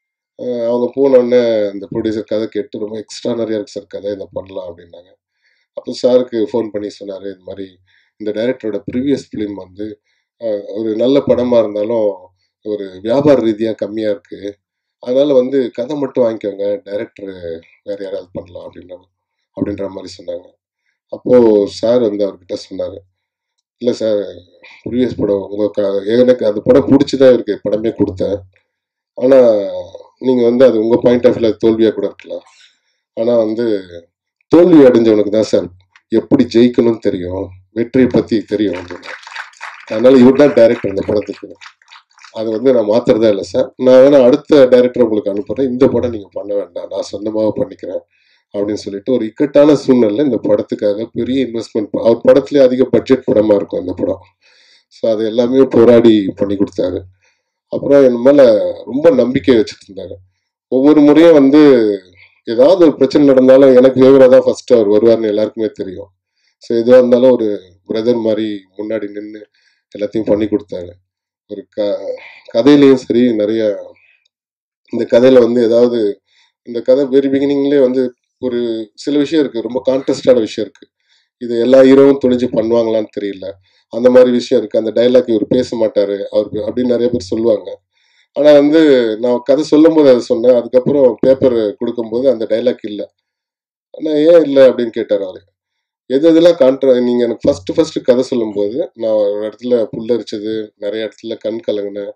அஹ் அவங்க போனோடனே அந்த ப்ரொடியூசர் கதை கேட்டு ரொம்ப எக்ஸ்ட்ரா நிறையா இருக்கு சார் கதை இதை பண்ணலாம் அப்படின்னாங்க அப்போ சாருக்கு ஃபோன் பண்ணி சொன்னார் இந்த மாதிரி இந்த டைரக்டரோட ப்ரீவியஸ் ஃபிலிம் வந்து அஹ், ஒரு நல்ல படமாக இருந்தாலும் ஒரு வியாபார ரீதியாக கம்மியாக இருக்குது அதனால் வந்து கதை மட்டும் வாங்கிக்கோங்க டைரக்டர் வேறு யாராவது பண்ணலாம் அப்படின்னா அப்படின்ற மாதிரி சொன்னாங்க அப்போது சார் வந்து அவர்கிட்ட சொன்னார் இல்லை சார் ப்ரீவியஸ் படம் உங்கள் க எனக்கு அந்த படம் பிடிச்சி தான் இருக்குது படமே கொடுத்தேன் ஆனால் நீங்கள் வந்து அது உங்கள் பாயிண்ட் ஆஃப் வியூவில் தோல்வியாக கூட இருக்கலாம் ஆனால் வந்து தோல்வி அடைஞ்சவனுக்கு தான் சார் எப்படி ஜெயிக்கணும்னு தெரியும் வெற்றியை பற்றி தெரியும் அப்படின்னு அதனால இவர் தான் டைரக்டர் இந்த படத்துக்கு அது வந்து நான் மாத்துறதா இல்லை சார் நான் வேணா அடுத்த டைரக்டர் உங்களுக்கு அனுப்புறேன் இந்த படம் நீங்கள் பண்ண வேண்டாம் நான் சொந்தமாக பண்ணிக்கிறேன் அப்படின்னு சொல்லிட்டு ஒரு இக்கட்டான சூழ்நிலை இந்த படத்துக்காக பெரிய இன்வெஸ்ட்மெண்ட் அவர் படத்துலேயே அதிக பட்ஜெட் படமாக இருக்கும் இந்த படம் ஸோ அது எல்லாமே போராடி பண்ணி கொடுத்தாரு அப்புறம் என் மேலே ரொம்ப நம்பிக்கை வச்சுட்டு இருந்தாரு ஒவ்வொரு முறையும் வந்து ஏதாவது ஒரு பிரச்சனை நடந்தாலும் எனக்கு ஃபேவராக தான் ஃபர்ஸ்ட் அவர் வருவார்னு எல்லாருக்குமே தெரியும் ஸோ எதுவாக இருந்தாலும் ஒரு பிரதர் மாதிரி முன்னாடி நின்று எல்லாத்தையும் பண்ணி கொடுத்தாரு ஒரு க கதையிலையும் சரி நிறைய இந்த கதையில வந்து ஏதாவது இந்த கதை வெரி பிகினிங்லேயே வந்து ஒரு சில விஷயம் இருக்கு ரொம்ப கான்டெஸ்டான விஷயம் இருக்கு இது எல்லா ஹீரோவும் துணிஞ்சு பண்ணுவாங்களான்னு தெரியல அந்த மாதிரி விஷயம் இருக்கு அந்த டைலாக் இவர் பேச மாட்டாரு அவர் அப்படின்னு நிறைய பேர் சொல்லுவாங்க ஆனா வந்து நான் கதை சொல்லும் போது அதை சொன்னேன் அதுக்கப்புறம் பேப்பர் கொடுக்கும்போது அந்த டைலாக் இல்லை ஆனா ஏன் இல்லை அப்படின்னு கேட்டார் அவரு எது எதெல்லாம் கான்ட்ரா நீங்க எனக்கு ஃபர்ஸ்ட் ஃபர்ஸ்ட் கதை சொல்லும்போது நான் ஒரு இடத்துல புல்லரிச்சது நிறைய இடத்துல கண் கலங்கினேன்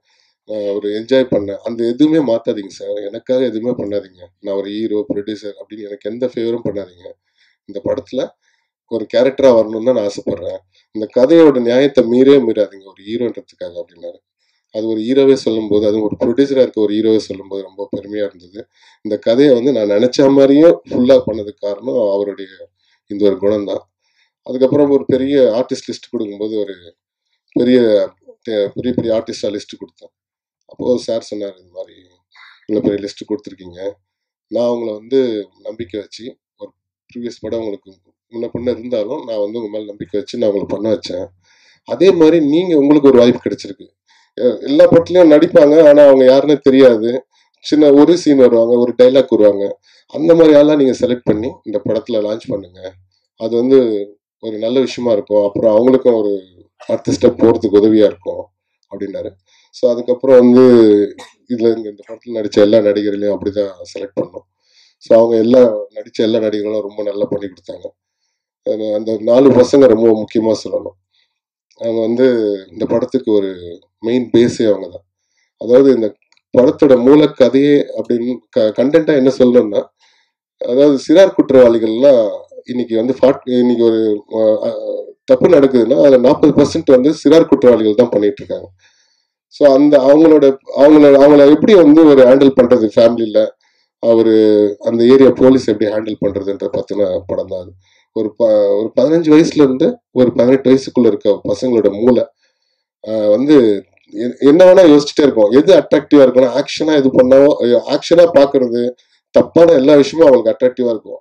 நான் ஒரு என்ஜாய் பண்ணேன் அந்த எதுவுமே மாற்றாதீங்க சார் எனக்காக எதுவுமே பண்ணாதீங்க நான் ஒரு ஹீரோ ப்ரொடியூசர் அப்படின்னு எனக்கு எந்த ஃபேவரும் பண்ணாதீங்க இந்த படத்தில் ஒரு கேரக்டராக வரணும்னு தான் நான் ஆசைப்பட்றேன் இந்த கதையோட நியாயத்தை மீறே மீறாதீங்க ஒரு ஹீரோன்றதுக்காக அப்படின்னாரு அது ஒரு ஹீரோவே சொல்லும்போது அதுவும் ஒரு ப்ரொடியூசராக இருக்க ஒரு ஹீரோவே சொல்லும்போது ரொம்ப பெருமையாக இருந்தது இந்த கதையை வந்து நான் நினச்ச மாதிரியே ஃபுல்லாக பண்ணதுக்கு காரணம் அவருடைய இந்த ஒரு குணம் தான் அதுக்கப்புறம் ஒரு பெரிய ஆர்டிஸ்ட் லிஸ்ட் கொடுக்கும்போது ஒரு பெரிய பெ- பெரிய பெரிய ஆர்டிஸ்டாக லிஸ்ட் கொடுத்தேன் அப்போது சார் சொன்னார் இந்த மாதிரி இவ்வளோ பெரிய லிஸ்ட் கொடுத்துருக்கீங்க நான் உங்களை வந்து நம்பிக்கை வச்சு ஒரு ப்ரீவியஸ் படம் உங்களுக்கு முன்ன பின்ன இருந்தாலும் நான் வந்து உங்கள் மேலே நம்பிக்கை வச்சு நான் உங்களை பண்ண வச்சேன் அதே மாதிரி நீங்கள் உங்களுக்கு ஒரு வாய்ப்பு கிடைச்சிருக்கு எ- எல்லா படத்துலையும் நடிப்பாங்க ஆனால் அவங்க யாருன்னே தெரியாது சின்ன ஒரு சீன் வருவாங்க ஒரு டைலாக் வருவாங்க அந்த மாதிரி ஆளாக நீங்கள் செலக்ட் பண்ணி இந்த படத்தில் லான்ச் பண்ணுங்க அது வந்து ஒரு நல்ல விஷயமா இருக்கும் அப்புறம் அவங்களுக்கும் ஒரு அடுத்த ஸ்டெப் போகிறதுக்கு உதவியாக இருக்கும் அப்படின்னாரு ஸோ அதுக்கப்புறம் வந்து இதில் இந்த படத்தில் நடித்த எல்லா நடிகர்களையும் அப்படி தான் செலக்ட் பண்ணோம் ஸோ அவங்க எல்லா நடித்த எல்லா நடிகர்களும் ரொம்ப நல்லா பண்ணி கொடுத்தாங்க அது அந்த நாலு பசங்க ரொம்ப முக்கியமாக சொல்லணும் அவங்க வந்து இந்த படத்துக்கு ஒரு மெயின் பேஸே அவங்க தான் அதாவது இந்த படத்தோட மூல கதையே அப்படின்னு க கண்டென்ட்டாக என்ன சொல்லணும்னா அதாவது சிறார் குற்றவாளிகள்லாம் இன்னைக்கு வந்து ஃபார்ட் இன்னைக்கு ஒரு அஹ், அஹ், தப்பு நடக்குதுன்னா அதில் நாற்பது பர்சன்ட் வந்து சிறார் குற்றவாளிகள் தான் பண்ணிட்டு இருக்காங்க ஸோ அந்த அவங்களோட அவங்கள அவங்கள எப்படி வந்து ஒரு ஹேண்டில் பண்றது ஃபேமிலியில் ஒரு அந்த ஏரியா போலீஸ் எப்படி ஹேண்டில் பண்றதுன்ற பத்தின படம் தான் அது ஒரு ப ஒரு பதினஞ்சு வயசுல இருந்து ஒரு பதினெட்டு வயசுக்குள்ள இருக்க பசங்களோட மூளை ஆஹ் வந்து எ- என்ன வேணா யோசிச்சுட்டே இருக்கும் எது அட்ராக்டிவா இருக்கும்னா ஆக்ஷனா இது பண்ணவோ ஆக்ஷனா பாக்குறது தப்பான எல்லா விஷயமும் அவங்களுக்கு அட்ராக்டிவா இருக்கும்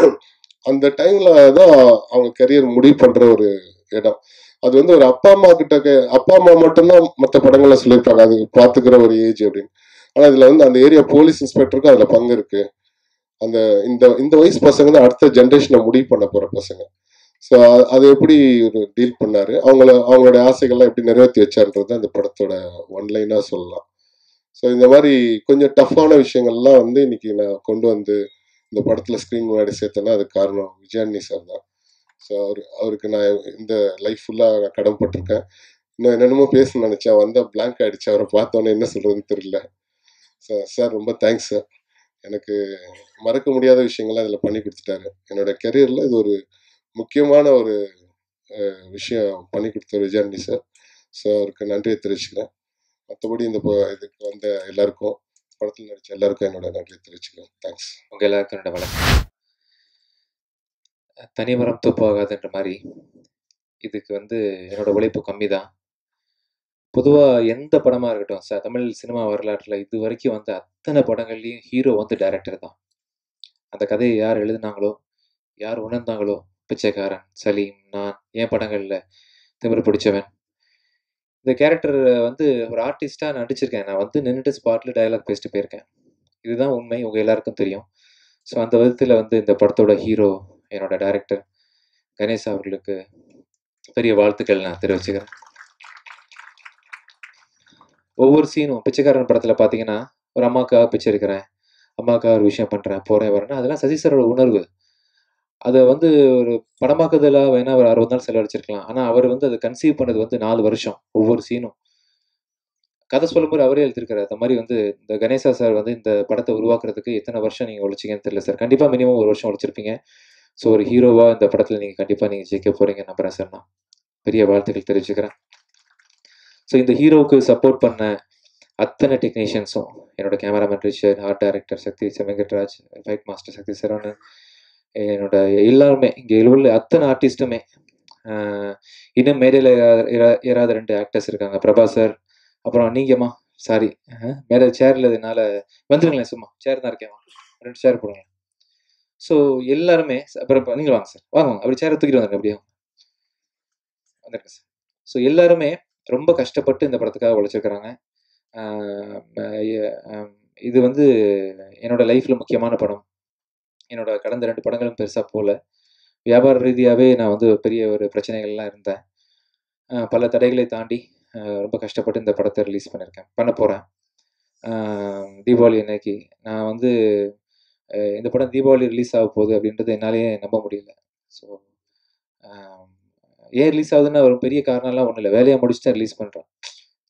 அந்த டைம்ல தான் அவங்க கரியர் முடிவு பண்ற ஒரு இடம் அது வந்து ஒரு அப்பா அம்மா கிட்ட கே- அப்பா அம்மா மட்டும்தான் மற்ற படங்கள்ல சொல்லியிருப்பாங்க அது பாத்துக்கிற ஒரு ஏஜ் அப்படின்னு ஆனா இதுல வந்து அந்த ஏரியா போலீஸ் இன்ஸ்பெக்டருக்கும் அதுல பங்கு இருக்கு அந்த இந்த இந்த வயசு பசங்க தான் அடுத்த ஜென்ரேஷனை முடிவு பண்ண போற பசங்க ஸோ அது எப்படி ஒரு டீல் பண்ணாரு அவங்கள அவங்களோட ஆசைகள்லாம் எப்படி நிறைவேற்றி வச்சாருன்றது அந்த படத்தோட ஒன்லைனா சொல்லலாம் ஸோ இந்த மாதிரி கொஞ்சம் டஃப்பான விஷயங்கள்லாம் வந்து இன்னைக்கு நான் கொண்டு வந்து இந்த படத்துல ஸ்க்ரீன் முன்னாடி சேர்த்தேன்னா அது காரணம் விஜயானி சார் தான் ஸோ அவர் அவருக்கு நான் இந்த லைஃப் ஃபுல்லாக நான் கடமைப்பட்டிருக்கேன் இன்னும் என்னென்னமோ பேசணும்னு நினச்சேன் வந்தால் blank ஆயிடுச்சு அவரை பார்த்தோன்னே என்ன சொல்கிறதுன்னு தெரியல சார் சார் ரொம்ப தேங்க்ஸ் சார் எனக்கு மறக்க முடியாத விஷயங்கள்லாம் இதில் பண்ணி கொடுத்துட்டாரு என்னோட கெரியரில் இது ஒரு முக்கியமான ஒரு அஹ், விஷயம் பண்ணி கொடுத்தாரு விஜயானி சார் ஸோ அவருக்கு நன்றியை தெரிவிச்சுக்கிறேன் மற்றபடி இந்த ப- இதுக்கு வந்த எல்லாருக்கும் படத்தில் நடித்த எல்லாருக்கும் என்னோட நன்றியை தெரிவிச்சுக்கிறேன் தேங்க்ஸ் உங்கள் எல்லாருக்கும் என்னோட வணக்கம் தனிமரம் துப்பாகாதுன்ற மாதிரி இதுக்கு வந்து என்னோட உழைப்பு கம்மி தான் பொதுவாக எந்த படமாக இருக்கட்டும் சார் தமிழ் சினிமா வரலாற்றில் இது வரைக்கும் வந்த அத்தனை படங்கள்லையும் ஹீரோ வந்து டைரக்டர் தான் அந்த கதையை யார் எழுதுனாங்களோ யார் உணர்ந்தாங்களோ பிச்சைக்காரன் சலீம் நான் என் படங்களில் திமிரு பிடிச்சவன் இந்த கேரக்டர் வந்து ஒரு ஆர்டிஸ்டாக நடிச்சிருக்கேன் நான் வந்து நின்றுட்டு ஸ்பாட்டில் டயலாக் பேசிட்டு போயிருக்கேன் இதுதான் உண்மை உங்கள் எல்லாருக்கும் தெரியும் ஸோ அந்த விதத்தில் வந்து இந்த படத்தோட ஹீரோ என்னோட டைரக்டர் கணேஷ் அவர்களுக்கு பெரிய வாழ்த்துக்கள் நான் தெரிவிச்சுக்கிறேன் ஒவ்வொரு சீனும் பிச்சைக்காரன் படத்தில் பார்த்தீங்கன்னா ஒரு அம்மாக்காக பிச்சை எடுக்கிறேன் அம்மாக்காக ஒரு விஷயம் பண்ணுறேன் போகிறேன் வரேன் அதெல்லாம் சசி சாரோட உணர்வு அதை வந்து ஒரு படமாக்குதலாக வேணா ஒரு அறுபது நாள் செலவழிச்சிருக்கலாம் ஆனால் அவர் வந்து அதை கன்சீவ் பண்ணது வந்து நாலு வருஷம் ஒவ்வொரு சீனும் கதை சொல்லும்போது அவரே எழுதியிருக்காரு அந்த மாதிரி வந்து இந்த கணேசா சார் வந்து இந்த படத்தை உருவாக்குறதுக்கு எத்தனை வருஷம் நீங்கள் உழைச்சிங்கன்னு தெரியல சார் கண்டிப்பாக மினிமம் ஒரு வருஷம் உழைச்சிருப்பீங்க ஸோ ஒரு ஹீரோவாக இந்த படத்தில் நீங்கள் கண்டிப்பாக நீங்கள் ஜெயிக்க போகிறீங்க நம்புறேன் சார் நான் பெரிய வாழ்த்துக்கள் தெரிவிச்சுக்கிறேன் ஸோ இந்த ஹீரோவுக்கு சப்போர்ட் பண்ண அத்தனை டெக்னீஷியன்ஸும் என்னோட cameraman Richard art director Sakthi Venkatraj fight master Sakthi Saravanan என்னோட எல்லாருமே இங்கே உள்ள அத்தனை ஆர்டிஸ்ட்டுமே இன்னும் மேடையில் ஏறாத ரெண்டு ஆக்டர்ஸ் இருக்காங்க பிரபா சார் அப்புறம் நீங்கம்மா சாரி மேலே சேரில் இதனால வந்துருங்களேன் சும்மா சேர் தான் இருக்கேன் ரெண்டு சேர் போடுங்க ஸோ எல்லாருமே அப்புறம் நீங்கள் வாங்க சார் வாங்க வாங்க அப்படி சேரை தூக்கிட்டு வந்துருங்க அப்படியே வந்துருங்க சார் ஸோ எல்லாருமே ரொம்ப கஷ்டப்பட்டு இந்த படத்துக்காக உழைச்சிருக்கிறாங்க இது வந்து என்னோட லைஃப்பில் முக்கியமான படம் என்னோட கடந்த ரெண்டு படங்களும் பெருசாக போகல வியாபார ரீதியாகவே நான் வந்து பெரிய ஒரு பிரச்சனைகள்லாம் இருந்தேன் பல தடைகளை தாண்டி ரொம்ப கஷ்டப்பட்டு இந்த படத்தை ரிலீஸ் பண்ணியிருக்கேன் பண்ண போகிறேன் தீபாவளி அன்னைக்கு நான் வந்து இந்த படம் தீபாவளி ரிலீஸ் ஆக போகுது அப்படின்றது என்னாலேயே நம்ப முடியல ஸோ ஏன் ரிலீஸ் ஆகுதுன்னா ஒரு பெரிய காரணம்லாம் ஒன்றும் இல்லை வேலையை முடிச்சுட்டு ரிலீஸ் பண்ணுறேன்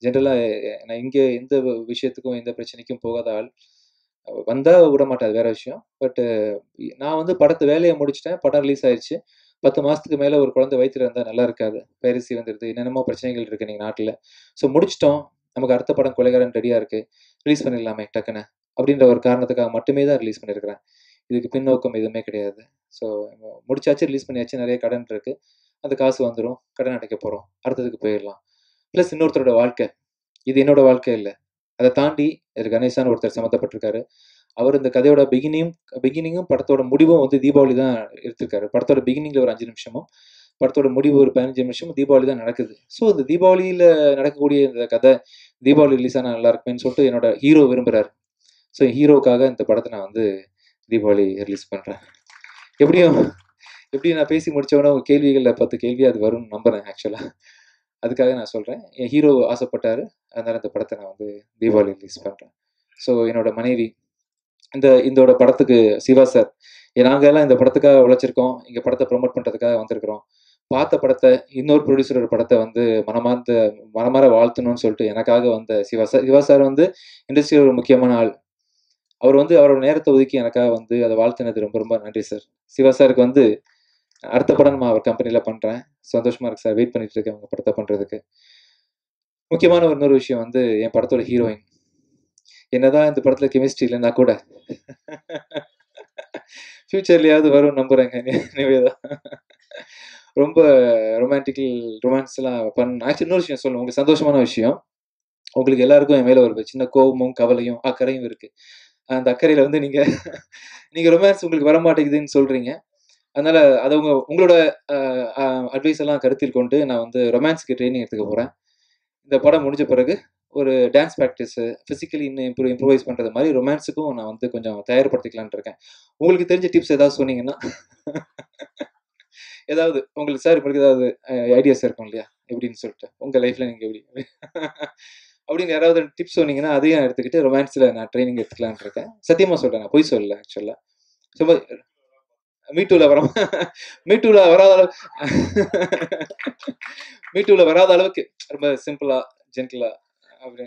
ஜென்ரலாக நான் இங்கே எந்த விஷயத்துக்கும் எந்த பிரச்சனைக்கும் போகாத ஆள் வந்தால் விட மாட்டேன் அது வேற விஷயம் பட்டு நான் வந்து படத்தை வேலையை முடிச்சிட்டேன் படம் ரிலீஸ் ஆயிடுச்சு பத்து மாதத்துக்கு மேலே ஒரு குழந்தை வயிற்றுல இருந்தால் நல்லா இருக்காது பைரசி வந்துடுது என்னென்னமோ பிரச்சனைகள் இருக்குது நீங்கள் நாட்டில் ஸோ முடிச்சிட்டோம் நமக்கு அடுத்த படம் கொலைகாரன் ரெடியாக இருக்குது ரிலீஸ் பண்ணிடலாமே டக்குன்னு அப்படின்ற ஒரு காரணத்துக்காக மட்டுமே தான் ரிலீஸ் பண்ணியிருக்கிறேன் இதுக்கு பின்னோக்கம் எதுவுமே கிடையாது ஸோ முடிச்சாச்சு ரிலீஸ் பண்ணியாச்சு நிறைய கடன் இருக்குது அந்த காசு வந்துடும் கடன் அடைக்க போகிறோம் அடுத்ததுக்கு போயிடலாம் ப்ளஸ் இன்னொருத்தரோட வாழ்க்கை இது என்னோட வாழ்க்கை இல்லை அதை தாண்டி இது கணேசான்னு ஒருத்தர் சம்மந்தப்பட்டிருக்காரு அவர் இந்த கதையோட பிகினிங் பிகினிங்கும் படத்தோட முடிவும் வந்து தீபாவளி தான் எடுத்திருக்காரு படத்தோட பிகினிங்கில் ஒரு அஞ்சு நிமிஷமும் படத்தோட முடிவு ஒரு பதினஞ்சு நிமிஷமும் தீபாவளி தான் நடக்குது ஸோ இந்த தீபாவளியில் நடக்கக்கூடிய இந்த கதை தீபாவளி ரிலீஸ் ஆனால் நல்லா இருக்குமேன்னு சொல்லிட்டு என்னோட ஹீரோ விரும்புகிறாரு ஸோ ஹீரோக்காக இந்த படத்தை நான் வந்து தீபாவளி ரிலீஸ் பண்ணுறேன் எப்படியும் எப்படி நான் பேசி முடிச்சவொடனே உங்கள் கேள்விகளில் பத்து கேள்வி அது வரும்னு நம்புகிறேன் ஆக்சுவலாக அதுக்காக நான் சொல்கிறேன் என் ஹீரோ ஆசைப்பட்டாரு அதனால் இந்த படத்தை நான் வந்து தீபாவளி ரிலீஸ் பண்ணுறேன் ஸோ என்னோட மனைவி இந்த இதோட படத்துக்கு சிவா சார் நாங்கள் எல்லாம் இந்த படத்துக்காக உழைச்சிருக்கோம் இங்கே படத்தை ப்ரொமோட் பண்ணுறதுக்காக வந்திருக்கிறோம் பார்த்த படத்தை இன்னொரு ப்ரொடியூசரோட படத்தை வந்து மனமார்ந்த மனமார வாழ்த்தணும்னு சொல்லிட்டு எனக்காக வந்த சிவா சார் சிவா சார் வந்து இண்டஸ்ட்ரியில் ஒரு முக்கியமான ஆள் அவர் வந்து அவரோட நேரத்தை ஒதுக்கி எனக்காக வந்து அதை வாழ்த்தினது ரொம்ப ரொம்ப நன்றி சார் சிவா சாருக்கு வந்து அடுத்த படம் நான் அவர் கம்பெனியில் பண்ணுறேன் சந்தோஷமாக இருக்கு சார் வெயிட் பண்ணிட்டு இருக்கேன் உங்கள் படத்தை பண்ணுறதுக்கு முக்கியமான ஒரு இன்னொரு விஷயம் வந்து என் படத்தோட ஹீரோயின் என்னதான் இந்த படத்தில் கெமிஸ்ட்ரி இல்லைன்னா கூட ஃப்யூச்சர்லையாவது வரும் நம்புகிறேங்க நிவேதா ரொம்ப ரொமான்டிக்கல் ரொமான்ஸ்லாம் பண்ண ஆக்சுவலி இன்னொரு விஷயம் சொல்லணும் உங்களுக்கு சந்தோஷமான விஷயம் உங்களுக்கு எல்லாருக்கும் என் மேலே ஒரு சின்ன கோபமும் கவலையும் அக்கறையும் இருக்குது அந்த அக்கறையில் வந்து நீங்கள் நீங்கள் ரொமான்ஸ் உங்களுக்கு வர மாட்டேங்குதுன்னு சொல்கிறீங்க அதனால் அதை உங்க உங்களோட அட்வைஸ் எல்லாம் கருத்தில் கொண்டு நான் வந்து ரொமான்ஸுக்கு ட்ரைனிங் எடுத்துக்க போகிறேன் இந்த படம் முடிஞ்ச பிறகு ஒரு டான்ஸ் ப்ராக்டிஸு ஃபிசிக்கலி இன்னும் இம்ப்ரூவ் இம்ப்ரூவைஸ் பண்ணுறது மாதிரி ரொமான்ஸுக்கும் நான் வந்து கொஞ்சம் தயார்படுத்திக்கலான் இருக்கேன் உங்களுக்கு தெரிஞ்ச டிப்ஸ் ஏதாவது சொன்னீங்கன்னா ஏதாவது உங்களுக்கு சார் உங்களுக்கு ஏதாவது ஐடியாஸ் இருக்கும் இல்லையா எப்படின்னு சொல்லிட்டு உங்கள் லைஃப்பில் நீங்கள் எப்படி அப்படின்னு யாராவது டிப்ஸ் சொன்னீங்கன்னா அதையும் எடுத்துக்கிட்டு ரொமான்ஸில் நான் ட்ரைனிங் எடுத்துக்கலான் இருக்கேன் சத்தியமாக சொல்கிறேன் நான் பொய் சொல்லல ஆக்சுவலாக சும்மா மீட்டூவில் வர மீட்டூவில் வராத அளவு மீட்டூவில் வராத அளவுக்கு ரொம்ப சிம்பிளாக ஜென்டிலாக அப்படி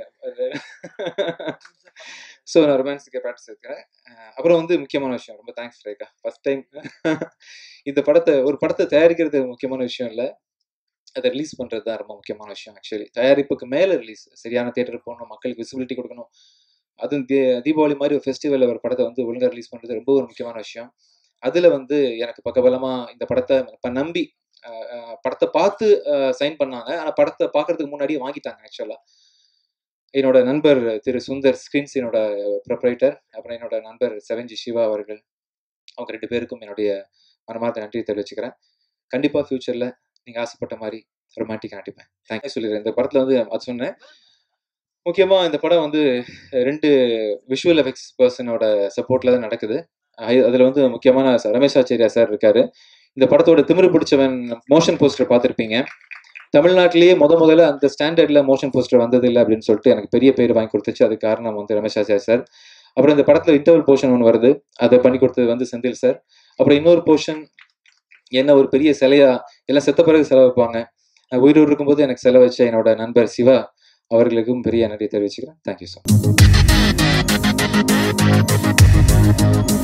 ஸோ நான் ரொமான்ஸுக்கு ப்ராக்டிஸ் இருக்கிறேன் அப்புறம் வந்து முக்கியமான விஷயம் ரொம்ப தேங்க்ஸ் ரேகா ஃபஸ்ட் டைம் இந்த படத்தை ஒரு படத்தை தயாரிக்கிறது முக்கியமான விஷயம் இல்லை அதை ரிலீஸ் பண்ணுறது தான் ரொம்ப முக்கியமான விஷயம் ஆக்சுவலி தயாரிப்புக்கு மேலே ரிலீஸ் சரியான தேட்டருக்கு போகணும் மக்களுக்கு விசிபிலிட்டி கொடுக்கணும் அதுவும் தீ தீபாவளி மாதிரி ஒரு ஃபெஸ்டிவலில் ஒரு படத்தை வந்து ஒழுங்காக ரிலீஸ் பண்ணுறது ரொம்ப ஒரு முக்கியமான விஷயம் அதில் வந்து எனக்கு பக்கபலமாக இந்த படத்தை இப்போ நம்பி படத்தை பார்த்து சைன் பண்ணாங்க ஆனால் படத்தை பார்க்கறதுக்கு முன்னாடியே வாங்கிட்டாங்க ஆக்சுவலாக என்னோட நண்பர் திரு சுந்தர் ஸ்கிரீன்ஸ் என்னோட ப்ரொப்ரைட்டர் அப்புறம் என்னோட நண்பர் செவன்ஜி சிவா அவர்கள் அவங்க ரெண்டு பேருக்கும் என்னுடைய மனமார்ந்த நன்றி தெரிவிச்சுக்கிறேன் கண்டிப்பாக ஃப்யூச்சரில் நீங்கள் ஆசைப்பட்ட மாதிரி ரொமான்டிக் நடிப்பேன் தேங்க்யூ சொல்லிடுறேன் இந்த படத்தில் வந்து அது சொன்னேன் முக்கியமாக இந்த படம் வந்து ரெண்டு விஷுவல் எஃபெக்ட்ஸ் பர்சனோட சப்போர்ட்டில் தான் நடக்குது அதில் வந்து முக்கியமான ரமேஷ் ஆச்சாரியா சார் இருக்காரு இந்த படத்தோட திமிரு பிடிச்சவன் மோஷன் போஸ்டர் பார்த்துருப்பீங்க தமிழ்நாட்டிலேயே முத முதல்ல அந்த ஸ்டாண்டர்டில் மோஷன் போஸ்டர் வந்தது இல்லை அப்படின்னு சொல்லிட்டு எனக்கு பெரிய பேர் வாங்கி கொடுத்துச்சு அதுக்கு காரணம் வந்து ரமேஷ் ஆச்சாரியா சார் அப்புறம் இந்த படத்தில் இன்டர்வல் போர்ஷன் ஒன்று வருது அதை பண்ணி கொடுத்தது வந்து செந்தில் சார் அப்புறம் இன்னொரு போர்ஷன் என்ன ஒரு பெரிய சிலையா எல்லாம் செத்த பிறகு செலவு வைப்பாங்க உயிரோடு இருக்கும்போது எனக்கு செலவு வச்ச என்னோட நண்பர் சிவா அவர்களுக்கும் பெரிய நன்றி தெரிவிச்சுக்கிறேன் தேங்க்யூ ஸோ